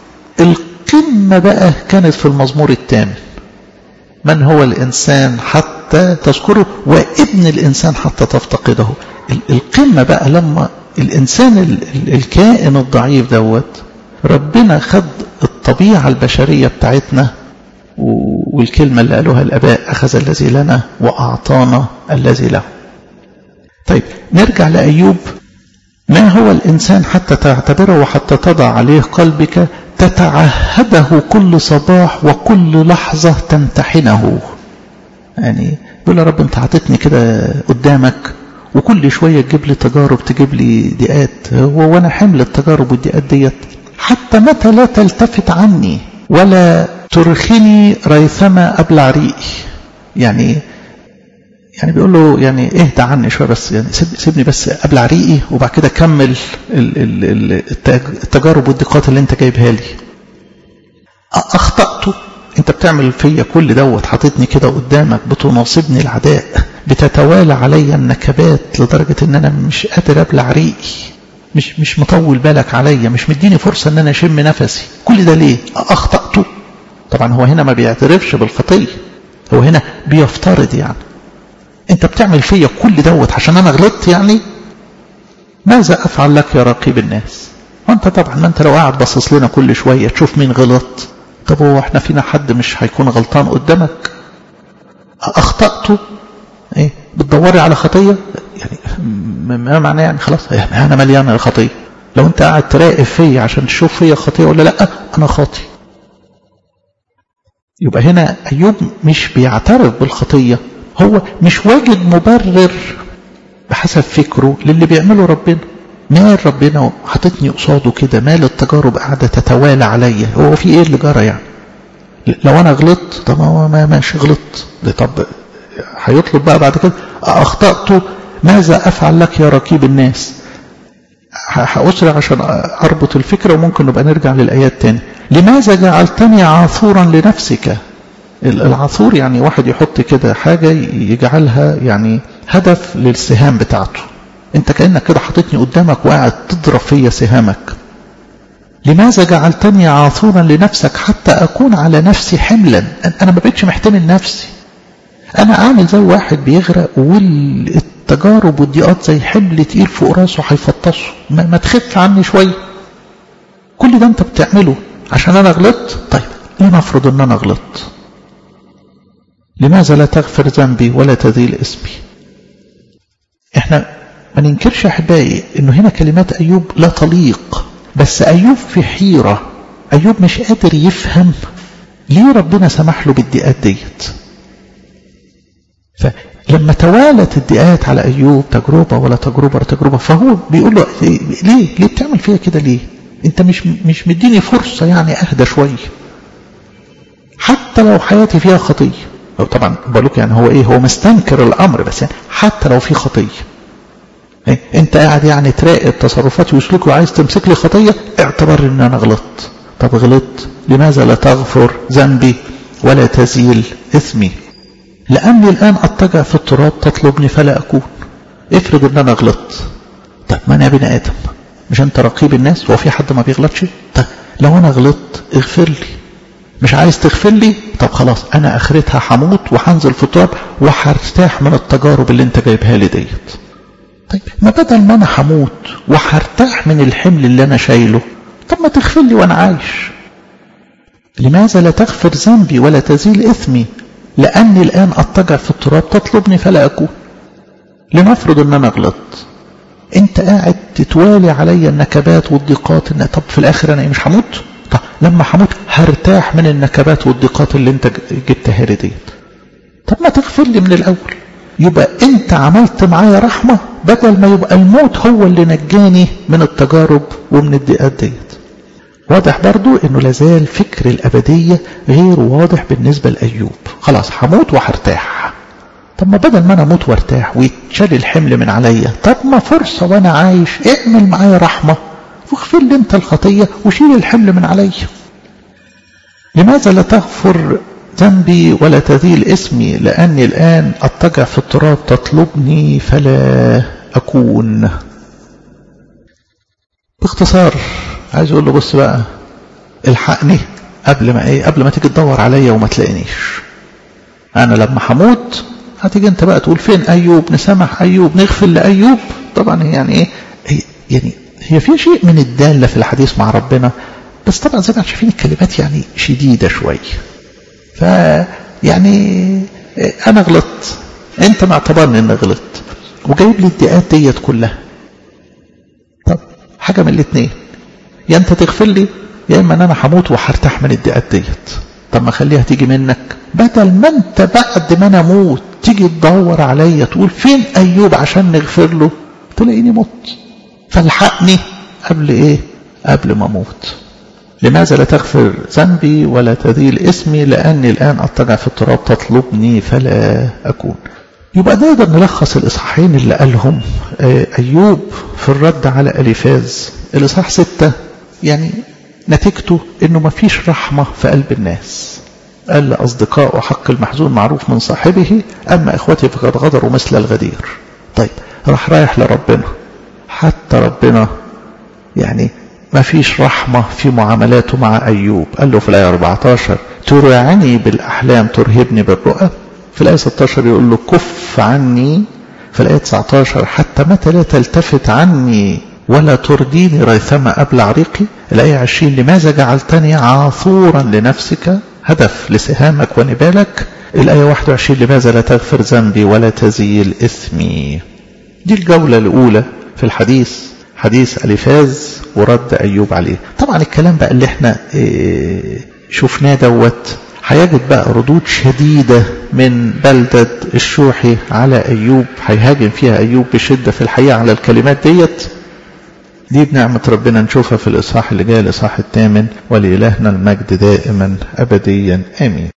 القمة بقى كانت في المزمور الثامن من هو الإنسان حتى تذكره وابن الإنسان حتى تفتقده القمة بقى لما الإنسان الكائن الضعيف دوت ربنا خد الطبيعة البشرية بتاعتنا والكلمة اللي قالوها الأباء أخذ الذي لنا وأعطانا الذي له طيب نرجع لأيوب ما هو الإنسان حتى تعتبره وحتى تضع عليه قلبك تتعهده كل صباح وكل لحظة تمتحنه يعني يقول يا رب انت عطتني كده قدامك وكل شوية تجيب لي تجارب تجيب لي ضيقات هو وانا حمل التجارب والضيقات ديت حتى متى لا تلتفت عني ولا ترخني ريثما ابلع ريقي يعني يعني بيقول له يعني اهدى عني شويه بس يعني سيبني بس ابلع ريقي وبعد كده كمل التجارب والضيقات اللي انت جايبها لي اخطات انت بتعمل فيا كل دوت حاططني كده قدامك بتناصبني العداء بتتوالى عليا النكبات لدرجه ان انا مش قادر ابلع ريقي مش مش مطول بالك عليا مش مديني فرصه ان انا اشم نفسي كل ده ليه اخطات طبعا هو هنا ما بيعترفش بالخطيه هو هنا بيفترض يعني انت بتعمل فيا كل دوت عشان انا غلطت يعني ماذا افعل لك يا رقيب الناس وانت طبعا ما انت لو قاعد باصص لنا كل شويه تشوف مين غلط طب هو احنا فينا حد مش هيكون غلطان قدامك اخطات ايه بتدوري على خطيه يعني ما معناه يعني خلاص يعني انا مليان الخطيه لو انت قاعد تراقب فيا عشان تشوف فيا خطيه ولا لا انا خاطي يبقى هنا ايوب مش بيعترف بالخطيه هو مش واجد مبرر بحسب فكره للي بيعمله ربنا مال ربنا حاططني قصاده كده مال التجارب قاعده تتوالى عليا هو في ايه اللي جرى يعني لو انا غلطت طب هو ما ماشي غلطت طب هيطلب بقى بعد كده اخطات ماذا افعل لك يا ركيب الناس هأسرع عشان أربط الفكرة وممكن نبقى نرجع للآيات تاني لماذا جعلتني عاثورا لنفسك العاثور يعني واحد يحط كده حاجة يجعلها يعني هدف للسهام بتاعته انت كأنك كده حاططني قدامك وقاعد تضرب فيا سهامك لماذا جعلتني عاثورا لنفسك حتى أكون على نفسي حملا أنا ما بقتش محتمل نفسي أنا عامل زي واحد بيغرق والتجارب والضيقات زي حمل تقيل فوق راسه هيفطسه ما, ما تخف عني شوية كل ده أنت بتعمله عشان أنا غلطت طيب لنفرض أن أنا غلطت لماذا لا تغفر ذنبي ولا تزيل اسمي احنا ما ننكرش احبائي انه هنا كلمات ايوب لا تليق بس ايوب في حيرة ايوب مش قادر يفهم ليه ربنا سمح له بالضيقات ديت فلما توالت الضيقات على ايوب تجربة ولا تجربة ولا تجربة فهو بيقول له ليه ليه بتعمل فيها كده ليه انت مش مش مديني فرصة يعني اهدى شوية حتى لو حياتي فيها خطيه طبعا بقول لك يعني هو ايه هو مستنكر الامر بس يعني حتى لو في خطيه إيه؟ انت قاعد يعني تراقب تصرفاتي وسلوكي وعايز تمسك لي خطيه اعتبر ان انا غلطت طب غلطت لماذا لا تغفر ذنبي ولا تزيل اثمي لاني الان اضطجع في التراب تطلبني فلا اكون افرض ان انا غلطت طب ما انا بني ادم مش انت رقيب الناس هو في حد ما بيغلطش طب لو انا غلطت اغفر لي مش عايز تغفر لي طب خلاص انا اخرتها هموت وهنزل في التراب وهرتاح من التجارب اللي انت جايبها لي ديت طيب ما بدل ما انا هموت وهرتاح من الحمل اللي انا شايله طب ما تغفر لي وانا عايش لماذا لا تغفر ذنبي ولا تزيل اثمي لاني الان اضطجع في التراب تطلبني فلا اكون لنفرض ان انا غلطت انت قاعد تتوالي عليا النكبات والضيقات إن طب في الاخر انا مش هموت طب لما هموت هرتاح من النكبات والضيقات اللي انت جبتها لي ديت طب ما تغفر لي من الاول يبقى انت عملت معايا رحمة بدل ما يبقى الموت هو اللي نجاني من التجارب ومن الضيقات ديت واضح برضو انه لازال فكر الابدية غير واضح بالنسبة لأيوب خلاص هموت وهرتاح طب ما بدل ما انا اموت وارتاح ويتشال الحمل من عليا طب ما فرصة وانا عايش اعمل معايا رحمة واغفر لي انت الخطية وشيل الحمل من علي لماذا لا تغفر ذنبي ولا تذيل اسمي لأني الآن أضطجع في التراب تطلبني فلا أكون باختصار عايز أقول له بص بقى الحقني قبل ما ايه قبل ما تيجي تدور عليا وما تلاقينيش انا لما هموت هتيجي انت بقى تقول فين ايوب نسامح ايوب نغفر لايوب طبعا يعني ايه هي يعني هي في شيء من الدالة في الحديث مع ربنا بس طبعا زي ما شايفين الكلمات يعني شديدة شوية ف يعني انا غلطت انت معتبرني اني غلطت وجايب لي الدقات ديت كلها طب حاجة من الاثنين يا انت تغفر لي يا اما ان انا هموت وهرتاح من الدقات ديت طب ما خليها تيجي منك بدل ما انت بعد ما انا اموت تيجي تدور عليا تقول فين ايوب عشان نغفر له تلاقيني مت فالحقني قبل ايه قبل ما اموت لماذا لا تغفر ذنبي ولا تذيل اسمي لاني الان اضطجع في التراب تطلبني فلا اكون يبقى نقدر نلخص الاصحاحين اللي قالهم ايوب في الرد على اليفاز الاصحاح ستة يعني نتيجته انه ما فيش رحمة في قلب الناس قال لأصدقائه حق المحزون معروف من صاحبه أما إخوتي فقد غدروا مثل الغدير طيب راح رايح لربنا حتى ربنا يعني ما فيش رحمة في معاملاته مع أيوب قال له في الآية 14 ترعني بالأحلام ترهبني بالرؤى في الآية 16 يقول له كف عني في الآية 19 حتى متى لا تلتفت عني ولا ترديني ريثما أبلع ريقي الآية 20 لماذا جعلتني عاثورا لنفسك هدف لسهامك ونبالك الآية 21 لماذا لا تغفر ذنبي ولا تزيل إثمي دي الجولة الأولى في الحديث حديث أليفاز ورد أيوب عليه طبعا الكلام بقى اللي احنا اه شفناه دوت هيجد بقى ردود شديدة من بلدة الشوحي على أيوب هيهاجم فيها أيوب بشدة في الحقيقة على الكلمات ديت دي بنعمة ربنا نشوفها في الإصحاح اللي جاي الإصحاح الثامن ولإلهنا المجد دائما أبديا آمين